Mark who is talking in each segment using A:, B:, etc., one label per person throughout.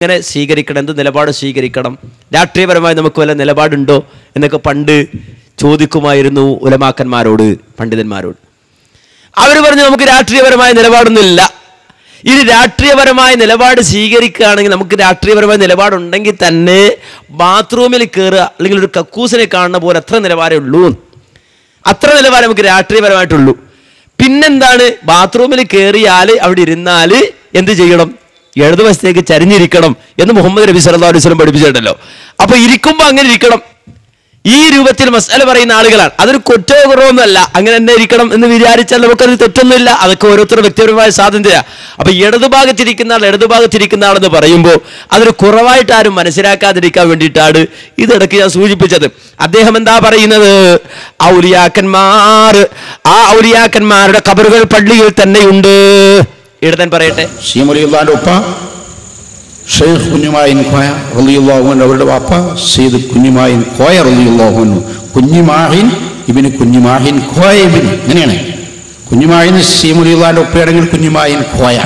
A: എങ്ങനെ സ്വീകരിക്കണം എന്ത് നിലപാട് സ്വീകരിക്കണം രാഷ്ട്രീയപരമായി നമുക്ക് വല്ല നിലപാടുണ്ടോ എന്നൊക്കെ പണ്ട് ചോദിക്കുമായിരുന്നു ഉലമാക്കന്മാരോട് പണ്ഡിതന്മാരോട് അവർ പറഞ്ഞു നമുക്ക് രാഷ്ട്രീയപരമായ നിലപാടൊന്നുമില്ല ഇനി രാഷ്ട്രീയപരമായ നിലപാട് സ്വീകരിക്കുകയാണെങ്കിൽ നമുക്ക് രാഷ്ട്രീയപരമായ നിലപാടുണ്ടെങ്കിൽ തന്നെ ബാത്റൂമിൽ കയറുക അല്ലെങ്കിൽ ഒരു കക്കൂസിനെ കാണുന്ന പോലെ അത്ര നിലവാരമേ ഉള്ളൂ അത്ര നിലവാരം നമുക്ക് രാഷ്ട്രീയപരമായിട്ടുള്ളൂ പിന്നെന്താണ് ബാത്റൂമിൽ കയറിയാൽ അവിടെ ഇരുന്നാൽ എന്ത് ചെയ്യണം ഇടതുവശത്തേക്ക് ചരിഞ്ഞിരിക്കണം എന്ന് മുഹമ്മദ് നബി സല്ലല്ലാഹു അലൈഹി വസല്ലം പഠിപ്പിച്ചിട്ടുണ്ടല്ലോ അപ്പൊ ഇരിക്കുമ്പോൾ അങ്ങനെ ഇരിക്കണം ഈ രൂപത്തിൽ മസാല പറയുന്ന ആളുകളാണ് അതൊരു കുറ്റോ കുറവൊന്നുമല്ല അങ്ങനെ തന്നെ ഇരിക്കണം എന്ന് വിചാരിച്ചാൽ നമുക്കത് തെറ്റൊന്നുമില്ല അതൊക്കെ ഓരോരുത്തരുടെ വ്യക്തിപരമായ സ്വാതന്ത്ര്യ അപ്പൊ ഇടതുഭാഗത്തിരിക്കുന്ന ആൾ ഇടതുഭാഗത്തിരിക്കുന്ന ആളെന്ന് പറയുമ്പോൾ അതൊരു കുറവായിട്ട് ആരും മനസ്സിലാക്കാതിരിക്കാൻ വേണ്ടിയിട്ടാണ് ഇതിടയ്ക്ക് ഞാൻ സൂചിപ്പിച്ചത് അദ്ദേഹം എന്താ പറയുന്നത് ഔലിയാക്കന്മാർ ആ ഔലിയാക്കന്മാരുടെ കബറുകൾ പള്ളിയിൽ തന്നെയുണ്ട് ഇടതൻ പറയട്ടെ
B: സീമലിയുള്ളാന്റെ ഉപ്പ ഷെയ്ഖ് കുഞ്ഞുമായിൻ കോയ റലിയുള്ളാഹുൻ അവരുടെ വാപ്പ സീദ് കുഞ്ഞുമായിൻ കോയ റലിയുള്ളാഹുൻ കുഞ്ഞുമാഹിൻ ഇബിന് കുഞ്ഞുമാഹിൻ കോയ ഇബിൻ ഇങ്ങനെയാണ് കുഞ്ഞുമായിൻ സീമലിയുള്ളാന്റെ ഉപ്പയാണെങ്കിൽ കുഞ്ഞുമായിൻ കോയ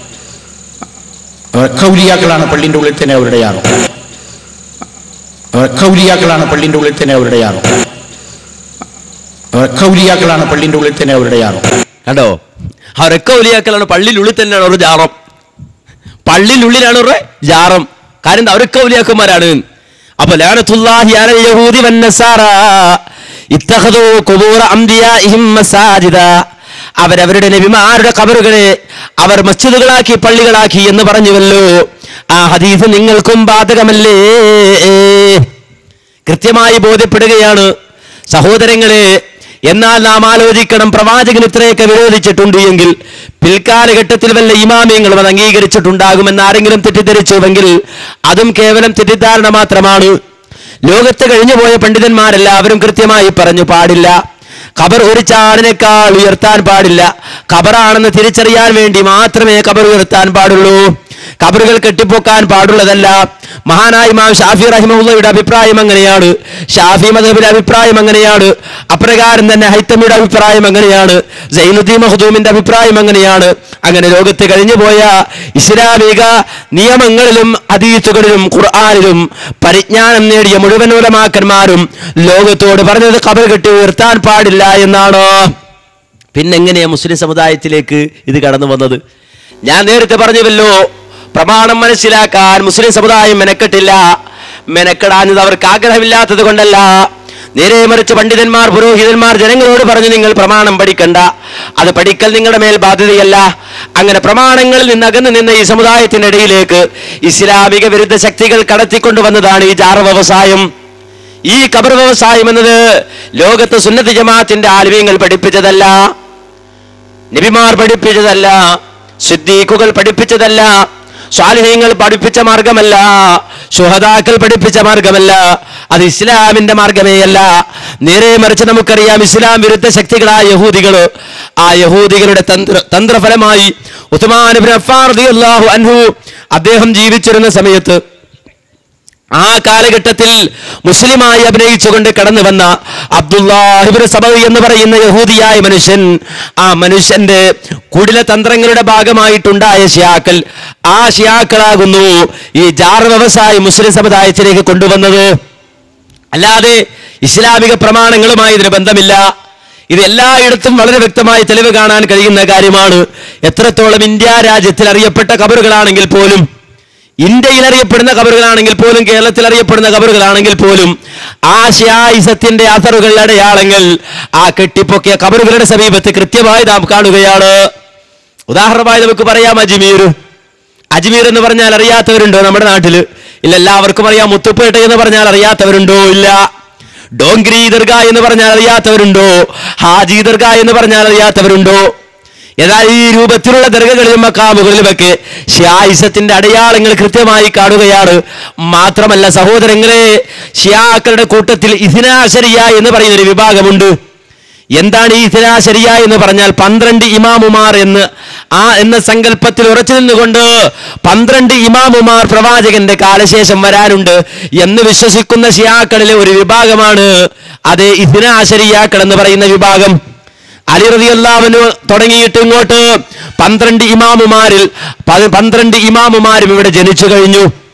B: അവർ കൗലിയാക്കളാണ് പള്ളിൻ്റെ ഉള്ളിൽ തന്നെ അവരുടെ യാറോ അവർ കൗലിയാക്കളാണ് പള്ളിൻ്റെ ഉള്ളിൽ തന്നെ അവരുടെ യാറോ അവർ കൗലിയാക്കളാണ് പള്ളിൻ്റെ ഉള്ളിൽ തന്നെ അവരുടെ യാറോ
A: കണ്ടോ അവരൊക്കെ ഒലിയാക്കലാണ് പള്ളിയിലുള്ളിൽ തന്നെയാണ് ഒരു ജാറം പള്ളിയിലുള്ളിലാണ് ഒരു ജാറം കാര്യം എന്താ അവരൊക്കെ ഒലിയാക്കന്മാരാണ് അപ്പൊ ലാനത്തുല്ലാഹി അലൽ യഹൂദി വന്നസാറ ഇത്തഖദൂ ഖുബൂറ അംബിയാഇഹിം മസാജിദ അവരവരുടെ നബിമാരുടെ കബറുകളെ അവർ മസ്ജിദുകളാക്കി പള്ളികളാക്കി എന്ന് പറഞ്ഞുവല്ലോ ആ ഹദീസ് നിങ്ങൾക്കും ബാധകമല്ലേ കൃത്യമായി ബോധ്യപ്പെടുകയാണ് സഹോദരങ്ങളെ എന്നാൽ നാം ആലോചിക്കണം പ്രവാചകൻ ഇത്രയൊക്കെ വിരോധിച്ചിട്ടുണ്ട് എങ്കിൽ പിൽക്കാലഘട്ടത്തിൽ വല്ല ഇമാമിയങ്ങളും അത് അംഗീകരിച്ചിട്ടുണ്ടാകുമെന്ന് ആരെങ്കിലും തെറ്റിദ്ധരിച്ചുവെങ്കിൽ അതും കേവലം തെറ്റിദ്ധാരണ മാത്രമാണ് ലോകത്ത് കഴിഞ്ഞുപോയ പണ്ഡിതന്മാരെല്ലാവരും കൃത്യമായി പറഞ്ഞു പാടില്ല ഖബർ ഒരു ചാണിനേക്കാൾ ഉയർത്താൻ പാടില്ല ഖബറാണെന്ന് തിരിച്ചറിയാൻ വേണ്ടി മാത്രമേ ഖബർ ഉയർത്താൻ പാടുള്ളൂ ഖബറുകൾ കെട്ടിപ്പൊക്കാൻ പാടുള്ളതല്ല മഹാനായ ഇമാം ഷാഫി റഹിമുള്ളയുടെ അഭിപ്രായം അങ്ങനെയാണ് ഷാഫി മദബിന്റെ അഭിപ്രായം അങ്ങനെയാണ് അപ്രകാരം തന്നെ ഹൈത്തമിയുടെ അഭിപ്രായം അങ്ങനെയാണ് സൈനുദ്ദീൻ മഹദൂമിന്റെ അഭിപ്രായം അങ്ങനെയാണ് അങ്ങനെ ലോകത്ത് കഴിഞ്ഞുപോയ ഇസ്ലാമിക നിയമങ്ങളിലും അതീത്തുകളിലും ഖുർആാനിലും പരിജ്ഞാനം നേടിയ മുഴുവൻ ഉലമാക്കന്മാരും ലോകത്തോട് പറഞ്ഞത് ഖബർ കെട്ടി ഉയർത്താൻ പാടില്ല എന്നാണ് പിന്നെങ്ങനെയാ മുസ്ലിം സമുദായത്തിലേക്ക് ഇത് കടന്നു വന്നത് ഞാൻ നേരത്തെ പറഞ്ഞുവല്ലോ പ്രമാണം മനസ്സിലാക്കാൻ മുസ്ലിം സമുദായം മെനക്കെട്ടില്ല മെനക്കെടാഞ്ഞത് അവർക്ക് ആഗ്രഹമില്ലാത്തത് കൊണ്ടല്ല നേരെ മറിച്ച് പണ്ഡിതന്മാർ പുരോഹിതന്മാർ ജനങ്ങളോട് പറഞ്ഞു നിങ്ങൾ പ്രമാണം പഠിക്കണ്ട അത് പഠിക്കൽ നിങ്ങളുടെ മേൽ ബാധ്യതയല്ല അങ്ങനെ പ്രമാണങ്ങളിൽ നിന്ന് അകന്നു നിന്ന ഈ സമുദായത്തിന്റെ ഇടയിലേക്ക് ഇസ്ലാമിക വിരുദ്ധ ശക്തികൾ കടത്തിക്കൊണ്ടുവന്നതാണ് ഈ ജാറ വ്യവസായം ഈ കബർ വ്യവസായം എന്നത് ലോകത്ത് സുന്നത്ത് ജമാഅത്തിന്റെ ആൽവ്യങ്ങൾ പഠിപ്പിച്ചതല്ല നബിമാർ പഠിപ്പിച്ചതല്ല സിദ്ദീഖുകൾ പഠിപ്പിച്ചതല്ല സ്വാലിഹ്യങ്ങൾ പഠിപ്പിച്ച മാർഗമല്ല സുഹദാക്കൾ പഠിപ്പിച്ച മാർഗമല്ല അത് ഇസ്ലാമിന്റെ മാർഗമേയല്ല നേരെ മറിച്ച് നമുക്കറിയാം ഇസ്ലാം വിരുദ്ധ ശക്തികളായ യഹൂദികൾ ആ യഹൂദികളുടെ തന്ത്ര തന്ത്രഫലമായി ഉസ്മാൻ ഇബ്നു അഫ്ഫാൻ റളിയല്ലാഹു അൻഹു അദ്ദേഹം ജീവിച്ചിരുന്ന സമയത്ത് ആ കാലഘട്ടത്തിൽ മുസ്ലിമായി അഭിനയിച്ചുകൊണ്ട് കടന്നു വന്ന അബ്ദുല്ലാഹിബിന് സബവി എന്ന് പറയുന്ന യഹൂദിയായ മനുഷ്യൻ ആ മനുഷ്യന്റെ കുടില തന്ത്രങ്ങളുടെ ഭാഗമായിട്ടുണ്ടായ ഷിയാക്കൾ ആ ഷിയാക്കളാകുന്നു ഈ ജാർ വ്യവസായം മുസ്ലിം സമുദായത്തിലേക്ക് കൊണ്ടുവന്നത് അല്ലാതെ ഇസ്ലാമിക പ്രമാണങ്ങളുമായി ഇതിന് ബന്ധമില്ല ഇത് എല്ലായിടത്തും വളരെ വ്യക്തമായി തെളിവ് കാണാൻ കഴിയുന്ന കാര്യമാണ് എത്രത്തോളം ഇന്ത്യ രാജ്യത്തിൽ അറിയപ്പെട്ട കബറുകളാണെങ്കിൽ പോലും ഇന്ത്യയിൽ അറിയപ്പെടുന്ന കബറുകളാണെങ്കിൽ പോലും കേരളത്തിൽ അറിയപ്പെടുന്ന കബറുകളാണെങ്കിൽ പോലും ആശയായിസത്തിന്റെ അസറുകൾ അടയാളങ്ങൾ ആ കെട്ടിപ്പൊക്കിയ കബറുകളുടെ സമീപത്ത് കൃത്യമായി നാം കാണുകയാണ് ഉദാഹരണമായി നമുക്ക് പറയാം അജ്മീർ അജ്മീർ എന്ന് പറഞ്ഞാൽ അറിയാത്തവരുണ്ടോ നമ്മുടെ നാട്ടില് ഇല്ല എല്ലാവർക്കും അറിയാം മുത്തുപ്പേട്ട എന്ന് പറഞ്ഞാൽ അറിയാത്തവരുണ്ടോ ഇല്ല ഡോങ്ക്രി ദർഗ എന്ന് പറഞ്ഞാൽ അറിയാത്തവരുണ്ടോ ഹാജി ദർഗ എന്ന് പറഞ്ഞാൽ അറിയാത്തവരുണ്ടോ എന്നാൽ ഈ രൂപത്തിലുള്ള ദർഗകളിലും മക്കാമുകളിലുമൊക്കെ ഷിയായിസത്തിന്റെ അടയാളങ്ങൾ കൃത്യമായി കാണുകയാണ് മാത്രമല്ല സഹോദരങ്ങളെ ഷിയാക്കളുടെ കൂട്ടത്തിൽ ഇഥിനാശരിയ എന്ന് പറയുന്ന ഒരു വിഭാഗമുണ്ട് എന്താണ് ഈ ഇഥിനാശരിയ എന്ന് പറഞ്ഞാൽ പന്ത്രണ്ട് ഇമാമുമാർ എന്ന് ആ എന്ന സങ്കല്പത്തിൽ ഉറച്ചു നിന്നുകൊണ്ട് പന്ത്രണ്ട് ഇമാമുമാർ പ്രവാചകന്റെ കാലശേഷം വരാനുണ്ട് എന്ന് വിശ്വസിക്കുന്ന ഷിയാക്കളിലെ ഒരു വിഭാഗമാണ് അതേ ഇഥിനാശരിയാക്കൾ എന്ന് പറയുന്ന വിഭാഗം അലി റളിയല്ലാഹുവിന് തുടങ്ങിയിട്ട് ഇങ്ങോട്ട് പന്ത്രണ്ട് ഇമാമുമാരിൽ പ- പന്ത്രണ്ട് ഇമാമുമാരും ഇവിടെ ജനിച്ചു കഴിഞ്ഞു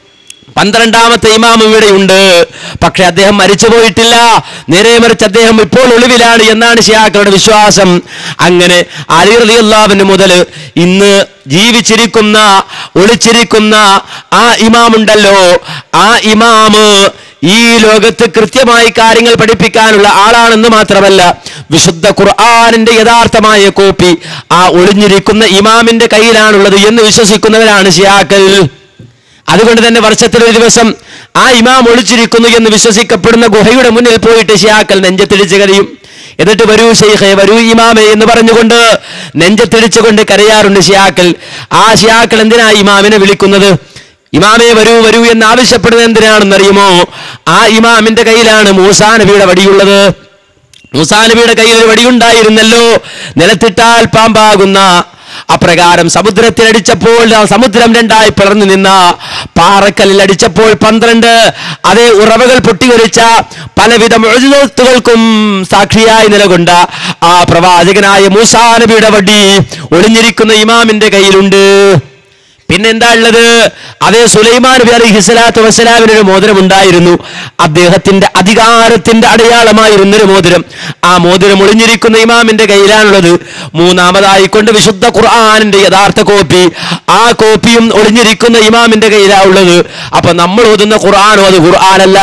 A: പന്ത്രണ്ടാമത്തെ ഇമാം ഇവിടെയുണ്ട് പക്ഷെ അദ്ദേഹം മരിച്ചു പോയിട്ടില്ല നേരെ മറിച്ച് അദ്ദേഹം ഇപ്പോൾ ഒളിവിലാണ് എന്നാണ് ഷിയാക്കളുടെ വിശ്വാസം അങ്ങനെ അലി റളിയല്ലാഹുവിന് മുതൽ ഇന്ന് ജീവിച്ചിരിക്കുന്ന ഒളിച്ചിരിക്കുന്ന ആ ഇമാമുണ്ടല്ലോ ആ ഇമാമ് ഈ ലോകത്ത് കൃത്യമായി കാര്യങ്ങൾ പഠിപ്പിക്കാനുള്ള ആളാണെന്ന് മാത്രമല്ല വിശുദ്ധ ഖുർആാനിന്റെ യഥാർത്ഥമായ കോപ്പി ആ ഒളിഞ്ഞിരിക്കുന്ന ഇമാമിന്റെ കയ്യിലാണുള്ളത് എന്ന് വിശ്വസിക്കുന്നവരാണ് ഷിയാക്കൾ അതുകൊണ്ട് തന്നെ വർഷത്തിൽ ഒരു ദിവസം ആ ഇമാം ഒളിച്ചിരിക്കുന്നു എന്ന് വിശ്വസിക്കപ്പെടുന്ന ഗുഹയുടെ മുന്നിൽ പോയിട്ട് ഷിയാക്കൾ നെഞ്ചത്തിടിച്ച് കരയും എന്നിട്ട് വരൂ ഷെയ്ഖെ വരൂ ഇമാമെ എന്ന് പറഞ്ഞുകൊണ്ട് നെഞ്ചത്തിടിച്ചുകൊണ്ട് കരയാറുണ്ട് ഷിയാക്കൾ ആ ഷിയാക്കൾ എന്തിനാ ഇമാമിനെ വിളിക്കുന്നത് ഇമാമെ വരൂ വരൂ എന്ന് ആവശ്യപ്പെടുന്നത് എന്തിനാണെന്നറിയുമോ ആ ഇമാമിന്റെ കയ്യിലാണ് മൂസാ നബിയുടെ വടിയുള്ളത് മൂസാ നബിയുടെ കയ്യിൽ ഒരു വടിയുണ്ടായിരുന്നല്ലോ നിലത്തിട്ടാൽ പാമ്പാകുന്ന അപ്രകാരം സമുദ്രത്തിലടിച്ചപ്പോൾ ആ സമുദ്രം രണ്ടായി പിളർന്നു നിന്ന പാറക്കല്ലിൽ അടിച്ചപ്പോൾ പന്ത്രണ്ട് അതേ ഉറവകൾ പൊട്ടിയൊലിച്ച പലവിധ മുഴുത്തുകൾക്കും സാക്ഷിയായി നിലകൊണ്ട ആ പ്രവാചകനായ മൂസാ നബിയുടെ വടി ഒളിഞ്ഞിരിക്കുന്ന ഇമാമിന്റെ കയ്യിലുണ്ട് പിന്നെന്താ ഉള്ളത് അതേ സുലൈമാൻ നബി അലൈഹി സ്വലാത്തു വസ്സലാമിന് ഒരു മോതിരം ഉണ്ടായിരുന്നു അദ്ദേഹത്തിന്റെ അധികാരത്തിന്റെ അടയാളമായിരുന്ന ഒരു മോതിരം ആ മോതിരം ഒളിഞ്ഞിരിക്കുന്ന ഇമാമിന്റെ കയ്യിലാണുള്ളത് മൂന്നാമതായി കൊണ്ട് വിശുദ്ധ ഖുർആാനിന്റെ യഥാർത്ഥ കോപ്പി ആ കോപ്പിയും ഒളിഞ്ഞിരിക്കുന്ന ഇമാമിന്റെ കയ്യിലാ ഉള്ളത് അപ്പൊ നമ്മൾ ഓതുന്ന ഖുർആാനോ അത് ഖുർആാനല്ല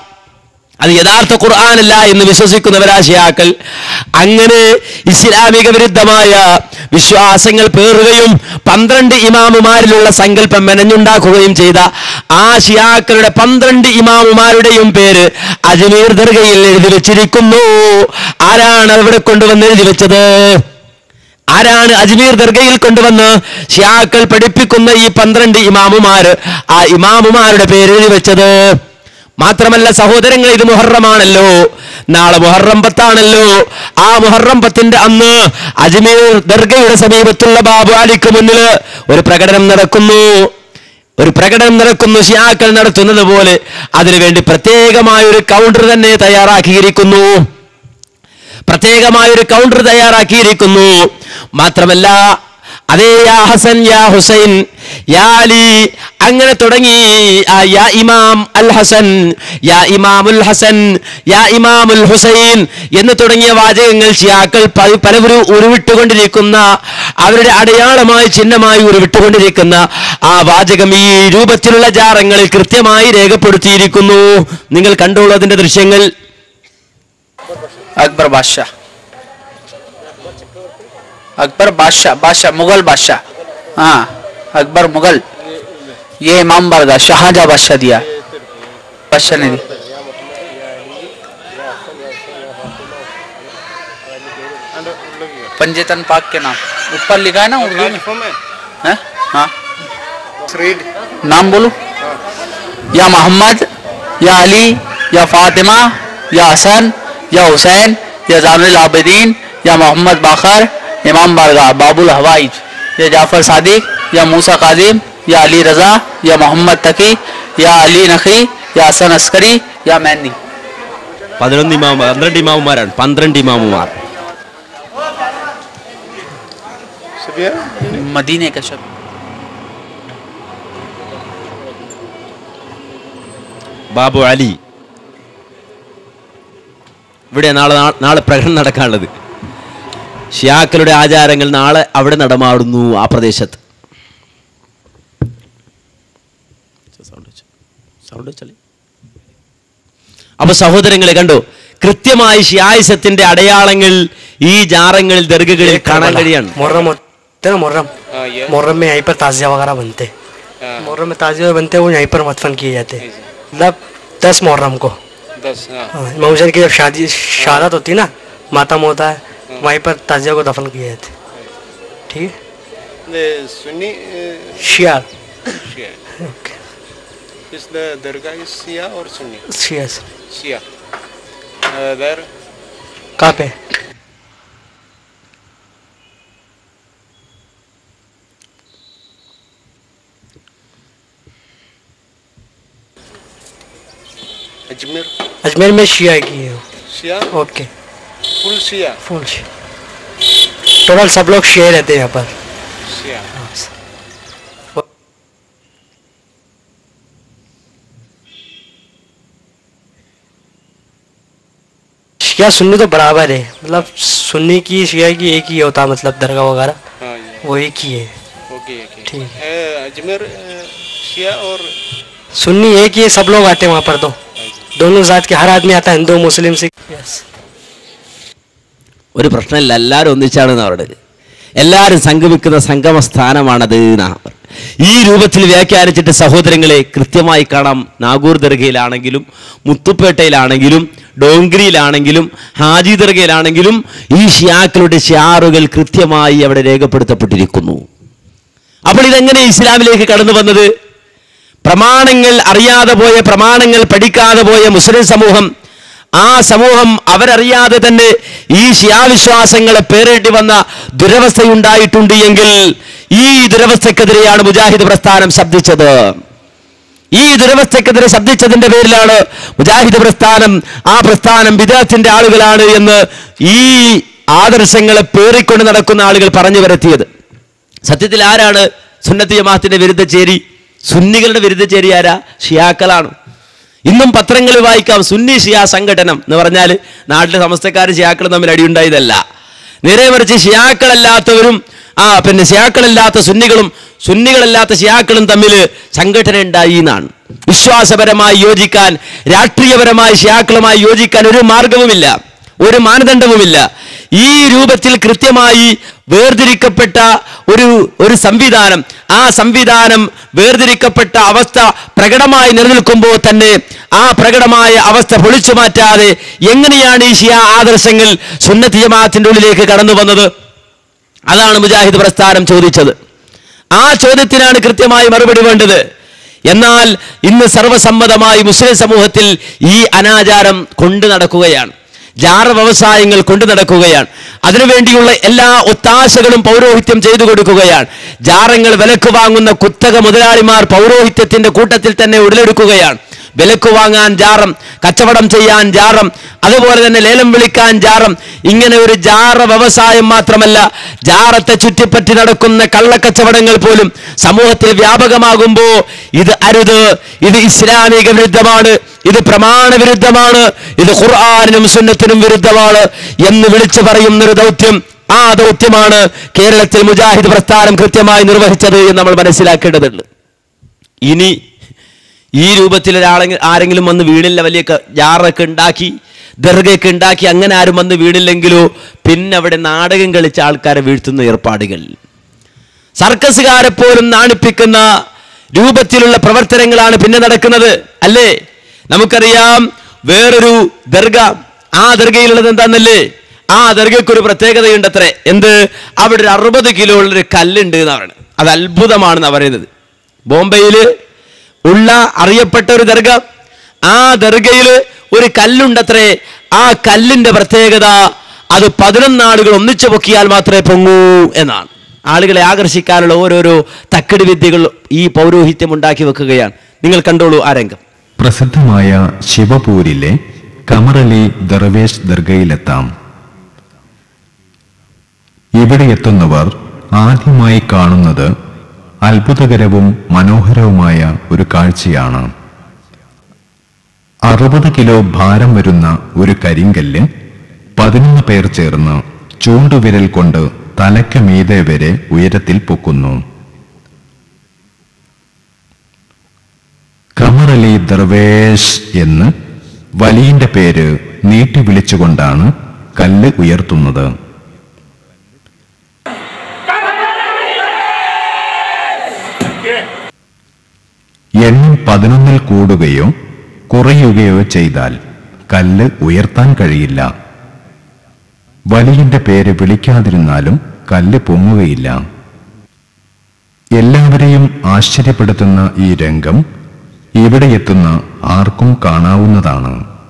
A: അത് യഥാർത്ഥ ഖുർആാനല്ല എന്ന് വിശ്വസിക്കുന്നവരാശയാക്കൾ അങ്ങനെ ഇസ്ലാമിക വിരുദ്ധമായ വിശ്വാസങ്ങൾ പേറുകയും പന്ത്രണ്ട് ഇമാമുമാരിലുള്ള സങ്കല്പം മെനഞ്ഞുണ്ടാക്കുകയും ചെയ്ത ആ ഷിയാക്കളുടെ പന്ത്രണ്ട് ഇമാമുമാരുടെയും പേര് അജ്മീർ ദർഗയിൽ എഴുതി വെച്ചിരിക്കുന്നു ആരാണ് അവിടെ കൊണ്ടുവന്ന് എഴുതി വെച്ചത് ആരാണ് അജ്മീർ ദർഗയിൽ കൊണ്ടുവന്ന് ഷിയാക്കൾ പഠിപ്പിക്കുന്ന ഈ പന്ത്രണ്ട് ഇമാമുമാര് ആ ഇമാമുമാരുടെ പേര് എഴുതി വെച്ചത് മാത്രമല്ല സഹോദരങ്ങൾ ഇത് മുഹറമാണല്ലോ നാളെ മുഹറം പത്താണല്ലോ ആ മുഹറം പത്തിന്റെ അന്ന് അജ്മീർ ദർഗയുടെ സമീപത്തുള്ള ബാബു അലിക്ക് മുന്നിൽ ഒരു പ്രകടനം നടക്കുന്നു ഒരു പ്രകടനം നടക്കുന്നു ഷിയാക്കൾ നടത്തുന്നത് പോലെ അതിനുവേണ്ടി പ്രത്യേകമായ ഒരു കൗണ്ടർ തന്നെ തയ്യാറാക്കിയിരിക്കുന്നു പ്രത്യേകമായ ഒരു കൗണ്ടർ തയ്യാറാക്കിയിരിക്കുന്നു മാത്രമല്ല അതേ യാ ഹസൻ യാ ഹുസൈൻ യാ അലി അങ്ങനെ തുടങ്ങി ആ യാ ഇമാം അൽ ഹസൻ യാ ഇമാമുൽ ഹസൻ യാ ഇമാമുൽ ഹുസൈൻ എന്ന് തുടങ്ങിയ വാചകങ്ങൾ ഷിയാക്കൾ പ- പലവരും ഉരുവിട്ടുകൊണ്ടിരിക്കുന്ന അവരുടെ അടയാളമായി ചിഹ്നമായി ഉരുവിട്ടുകൊണ്ടിരിക്കുന്ന ആ വാചകം ഈ രൂപത്തിലുള്ള ജാറങ്ങളിൽ കൃത്യമായി രേഖപ്പെടുത്തിയിരിക്കുന്നു നിങ്ങൾ കണ്ടോളൂ അതിന്റെ ദൃശ്യങ്ങൾ
C: अकबर बादशाह अकबर बादशाह बादशाह मुगल बादशाह हाँ अकबर मुगल ये इमाम बरगा शाहजहाँ बादशाह दिया बादशाह ने दी पंजेतन पाक के नाम ऊपर लिखा है ना उर्दू में हैं? हाँ नाम बोलो या मोहम्मद या अली या फातिमा या हसन या हुसैन या जानुल आबिदीन या मोहम्मद बाखर इमाम बारगाह बाबुल हवाइज या जाफर सादिक या मूसा काजिम या अली रजा या मोहम्मद तकी या अली नखी या हसन अस्करी या मैनी
A: പതിനൊന്ന് ഇമാമ പന്ത്രണ്ട് ഇമാമുമാരാണ് പന്ത്രണ്ട് ഇമാമുമാർ
C: मदीने का शब्द
A: ബാബു അലി ഇവിടെ നാളെ നാ- നാളെ പ്രകടനം നടക്കാനുള്ളത് ഷിയാക്കളുടെ ആചാരങ്ങൾ നാളെ അവിടെ നടമാടുന്നു ആ പ്രദേശത്ത് സൗണ്ട് വെച്ചാലേ അപ്പൊ സഹോദരങ്ങളെ കണ്ടു കൃത്യമായി ഷിയായിസത്തിന്റെ അടയാളങ്ങൾ ഈ ജാറങ്ങളിൽ ദർഗകളിൽ കാണാൻ കഴിയാണ്
D: मुहर्रम होते हैं ना मुहर्रम मुहर्रम में यहीं पर ताजिया वगैरह बनते हैं मुहर्रम में ताजिया बनते हैं वो यहीं पर मदफन किए जाते हैं मतलब दस मुहर्रम को हाँ, इमाम हुसैन की जब शादी शहादत होती है ना मातम होता है वहीं पर ताजिया को दफन किए जाते हैं ठीक है
E: The Sunni uh,
D: Shia
E: Shia.
D: Okay
E: Is the Dargah is Shia or Sunni?
D: Shia
E: Shia. Uh, there,
D: कहाँ पे
E: Ajmer,
D: अजमेर में शिया की है
E: Shia,
D: okay
E: full Shia.
D: Full Shia total सब लोग शिया रहते हैं यहाँ पर
E: Shia.
D: शिया सुन्नी तो बराबर है मतलब सुन्नी की शिया की एक ही होता मतलब दरगाह वगैरह
E: हाँ ये
D: वो एक ही है
E: ओके ओके
D: ठीक
E: है अजमेर अ, शिया और
D: सुन्नी एक ही है सब लोग आते हैं वहाँ पर तो दोनों जात के हर आदमी आता है हिंदू मुस्लिम सिख यस
A: ഒരു പ്രശ്നമില്ല എല്ലാവരും ഒന്നിച്ചാണ് അവരുടെ എല്ലാവരും സംഗമിക്കുന്ന സംഗമ സ്ഥാനമാണത് എന്നാ അവർ. ഈ രൂപത്തിൽ വ്യാഖ്യാനിച്ചിട്ട് സഹോദരങ്ങളെ കൃത്യമായി കാണാം നാഗൂർ ദർഗയിലാണെങ്കിലും മുത്തുപ്പേട്ടയിലാണെങ്കിലും ഡോങ്കരിയിലാണെങ്കിലും ഹാജി ദർഗയിലാണെങ്കിലും ഈ ഷിയാക്കളുടെ ഷിയാറുകൾ കൃത്യമായി അവിടെ രേഖപ്പെടുത്തപ്പെട്ടിരിക്കുന്നു അപ്പോൾ ഇതെങ്ങനെ ഇസ്ലാമിലേക്ക് കടന്നു വന്നത് പ്രമാണങ്ങൾ അറിയാതെ പോയ പ്രമാണങ്ങൾ പഠിക്കാതെ പോയ മുസ്ലിം സമൂഹം ആ സമൂഹം അവരറിയാതെ തന്നെ ഈ ഷിയാവിശ്വാസങ്ങളെ പേരേണ്ടി വന്ന ദുരവസ്ഥയുണ്ടായിട്ടുണ്ട് എങ്കിൽ ഈ ദുരവസ്ഥക്കെതിരെയാണ് മുജാഹിദ് പ്രസ്ഥാനം ശബ്ദിച്ചത് ഈ ദുരവസ്ഥക്കെതിരെ ശബ്ദിച്ചതിന്റെ പേരിലാണ് മുജാഹിദ് പ്രസ്ഥാനം ആ പ്രസ്ഥാനം വിദേഹത്തിന്റെ ആളുകളാണ് എന്ന് ഈ ആദർശങ്ങളെ പേറിക്കൊണ്ട് നടക്കുന്ന ആളുകൾ പറഞ്ഞു വരുത്തിയത് സത്യത്തിൽ ആരാണ് സുന്നത്ത് ജമാഅത്തിന്റെ വിരുദ്ധ ചേരി സുന്നികളുടെ വിരുദ്ധ ചേരി ആരാ ഷിയാക്കളാണ് ഇന്നും പത്രങ്ങളിൽ വായിക്കാം സുന്നി ഷിയ സംഘടനം എന്ന് പറഞ്ഞാൽ നാട്ടിലെ സമസ്തക്കാർ ഷിയാക്കളും തമ്മിൽ അടിയുണ്ടായതല്ല നേരെ മറിച്ച് ഷിയാക്കളല്ലാത്തവരും ആ പിന്നെ ഷിയാക്കളല്ലാത്ത സുന്നികളും സുന്നികളല്ലാത്ത ഷിയാക്കളും തമ്മിൽ സംഘടന ഉണ്ടായി എന്നാണ് വിശ്വാസപരമായി യോജിക്കാൻ രാഷ്ട്രീയപരമായി ഷിയാക്കളുമായി യോജിക്കാൻ ഒരു മാർഗവുമില്ല ഒരു മാനദണ്ഡവുമില്ല ഈ രൂപത്തിൽ കൃത്യമായി വേർതിരിക്കപ്പെട്ട ഒരു ഒരു സംവിധാനം ആ സംവിധാനം വേർതിരിക്കപ്പെട്ട അവസ്ഥ പ്രകടമായി നിലനിൽക്കുമ്പോൾ തന്നെ ആ പ്രകടമായ അവസ്ഥ പൊളിച്ചു മാറ്റാതെ എങ്ങനെയാണ് ഈ ഷിയ ആദർശങ്ങൾ സുന്നത്തി ജമാഅത്തിന്റെ ഉള്ളിലേക്ക് കടന്നു വന്നത് അതാണ് മുജാഹിദ് പ്രസ്ഥാനം ചോദിച്ചത് ആ ചോദ്യത്തിനാണ് കൃത്യമായി മറുപടി വേണ്ടത് എന്നാൽ ഇന്ന് സർവസമ്മതമായി മുസ്ലിം സമൂഹത്തിൽ ഈ അനാചാരം കൊണ്ടു നടക്കുകയാണ് ജാറ വ്യവസായങ്ങൾ കൊണ്ടു നടക്കുകയാണ് അതിനുവേണ്ടിയുള്ള എല്ലാ ഒത്താശകളും പൗരോഹിത്യം ചെയ്തു കൊടുക്കുകയാണ് ജാറങ്ങൾ വിലക്ക് വാങ്ങുന്ന കുത്തക മുതലാളിമാർ പൗരോഹിത്യത്തിന്റെ കൂട്ടത്തിൽ തന്നെ ഉടലെടുക്കുകയാണ് വിലക്ക് വാങ്ങാൻ ജാറം കച്ചവടം ചെയ്യാൻ ജാറം അതുപോലെ തന്നെ ലേലം വിളിക്കാൻ ജാറം ഇങ്ങനെ ഒരു ജാറ വ്യവസായം മാത്രമല്ല ജാറത്തെ ചുറ്റിപ്പറ്റി നടക്കുന്ന കള്ളക്കച്ചവടങ്ങൾ പോലും സമൂഹത്തിൽ വ്യാപകമാകുമ്പോ ഇത് അരുത് ഇത് ഇസ്ലാമിക വിരുദ്ധമാണ് ഇത് പ്രമാണ വിരുദ്ധമാണ് ഇത് ഖുർആാനിനും സുന്നത്തിനും വിരുദ്ധമാണ് എന്ന് വിളിച്ചു പറയുന്നൊരു ദൗത്യം ആ ദൗത്യമാണ് കേരളത്തിൽ മുജാഹിദ് പ്രസ്ഥാനം കൃത്യമായി നിർവഹിച്ചത് എന്ന് നമ്മൾ മനസ്സിലാക്കേണ്ടതുണ്ട് ഇനി ഈ രൂപത്തിൽ ഒരാളെ ആരെങ്കിലും വന്ന് വീണില്ല വലിയ ക- ജാറൊക്കെ ഉണ്ടാക്കി ദർഗയൊക്കെ ഉണ്ടാക്കി അങ്ങനെ ആരും വന്ന് വീണില്ലെങ്കിലോ പിന്നെ അവിടെ നാടകം കളിച്ച ആൾക്കാരെ വീഴ്ത്തുന്ന ഏർപ്പാടുകൾ സർക്കസുകാരെ പോലും നാണിപ്പിക്കുന്ന രൂപത്തിലുള്ള പ്രവർത്തനങ്ങളാണ് പിന്നെ നടക്കുന്നത് അല്ലേ നമുക്കറിയാം വേറൊരു ദർഗ ആ ദർഗയിലുള്ളത് എന്താന്നല്ലേ ആ ദർഗയ്ക്ക് ഒരു പ്രത്യേകതയുണ്ട് അത്രേ എന്ത് അവിടെ ഒരു അറുപത് കിലോ ഉള്ളൊരു കല്ലുണ്ട് എന്നാണ് പറയുന്നത് അത് അത്ഭുതമാണെന്നാണ് പറയുന്നത് ബോംബെയിൽ ഉള്ള അറിയപ്പെട്ട ഒരു ദർഗ ആ ദർഗയിൽ ഒരു കല്ലുണ്ടത്രേ ആ കല്ലിന്റെ പ്രത്യേകത അത് പതിനൊന്നാളുകൾ ഒന്നിച്ചു പൊക്കിയാൽ മാത്രമേ പൊങ്ങൂ എന്നാണ് ആളുകളെ ആകർഷിക്കാനുള്ള ഓരോരോ തക്കടി വിദ്യകൾ ഈ പൗരോഹിത്യം ഉണ്ടാക്കി വെക്കുകയാണ് നിങ്ങൾ കണ്ടോളൂ ആ രംഗം
F: പ്രസിദ്ധമായ ശിവപൂരിലെ കമറലി ദർവേഷ് ദർഗയിലെത്താം ഇവിടെ എത്തുന്നവർ ആദ്യമായി കാണുന്നത് അത്ഭുതകരവും മനോഹരവുമായ ഒരു കാഴ്ചയാണ് അറുപത് കിലോ ഭാരം വരുന്ന ഒരു കരിങ്കല്ല് പതിനൊന്ന് പേർ ചേർന്ന് ചൂണ്ടുവിരൽ കൊണ്ട് തലയ്ക്ക് മീതെ വരെ ഉയരത്തിൽ പൊക്കുന്നു ഖമറലി ദർവേഷ് എന്ന് വലിയന്റെ പേര് നീട്ടി വിളിച്ചുകൊണ്ടാണ് കല്ല് ഉയർത്തുന്നത് എണ്ണം പതിനൊന്നിൽ കൂടുകയോ കുറയുകയോ ചെയ്താൽ കല്ല് ഉയർത്താൻ കഴിയില്ല വലിയന്റെ പേര് വിളിക്കാതിരുന്നാലും കല്ല് പൊങ്ങുകയില്ല എല്ലാവരെയും ആശ്ചര്യപ്പെടുത്തുന്ന ഈ രംഗം ഇവിടെ എത്തുന്ന ആർക്കും കാണാവുന്നതാണ്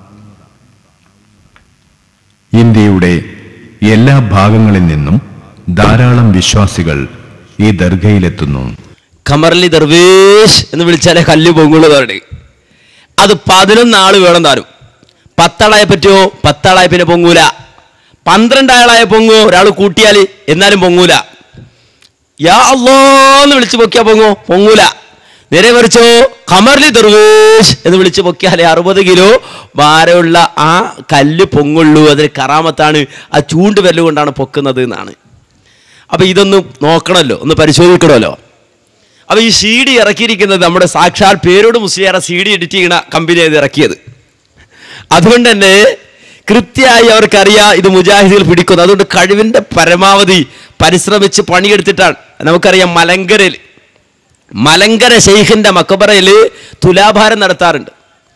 F: ഇന്ത്യയുടെ എല്ലാ ഭാഗങ്ങളിൽ നിന്നും ധാരാളം വിശ്വാസികൾ ഈ ദർഗയിലെത്തുന്നു
A: ഖമർലി ദർവേഷ് എന്ന് വിളിച്ചാലേ കല്ല് പൊങ്ങുള്ളൂ പറയണേ അത് പതിനൊന്ന് ആള് വേണം താനും പത്താളായെ പറ്റുമോ പത്താളായ പിന്നെ പൊങ്ങൂല പന്ത്രണ്ടാളായ പൊങ്ങുമോ ഒരാൾ കൂട്ടിയാൽ എന്നാലും പൊങ്ങൂല യാ അള്ളോന്ന് വിളിച്ചു പൊക്കിയാ പൊങ്ങോ പൊങ്ങൂല നേരെ മറിച്ചോ കമർലി ദർവേഷ് എന്ന് വിളിച്ച് പൊക്കിയാലേ അറുപത് കിലോ ഭാരമുള്ള ആ കല്ല് പൊങ്ങുള്ളൂ അതിന് കറാമത്താണ് ആ ചൂണ്ട് കൊണ്ടാണ് പൊക്കുന്നത് എന്നാണ് അപ്പൊ ഇതൊന്ന് നോക്കണമല്ലോ ഒന്ന് പരിശോധിക്കണമല്ലോ അപ്പൊ ഈ സി ഡി ഇറക്കിയിരിക്കുന്നത് നമ്മുടെ സാക്ഷാൽ പേരോട് മുസ്ലിയാറെ സി ഡി എഡിറ്റ് ചെയ്യണ കമ്പനി ഇത് ഇറക്കിയത് അതുകൊണ്ട് തന്നെ കൃത്യമായി അവർക്കറിയാം ഇത് മുജാഹിദികൾ പിടിക്കുന്നു അതുകൊണ്ട് കഴിവിന്റെ പരമാവധി പരിശ്രമിച്ച് പണിയെടുത്തിട്ടാണ് നമുക്കറിയാം മലങ്കരയിൽ മലങ്കര ഷെയ്ഖിന്റെ മക്കബറയിൽ തുലാഭാരം നടത്താറുണ്ട്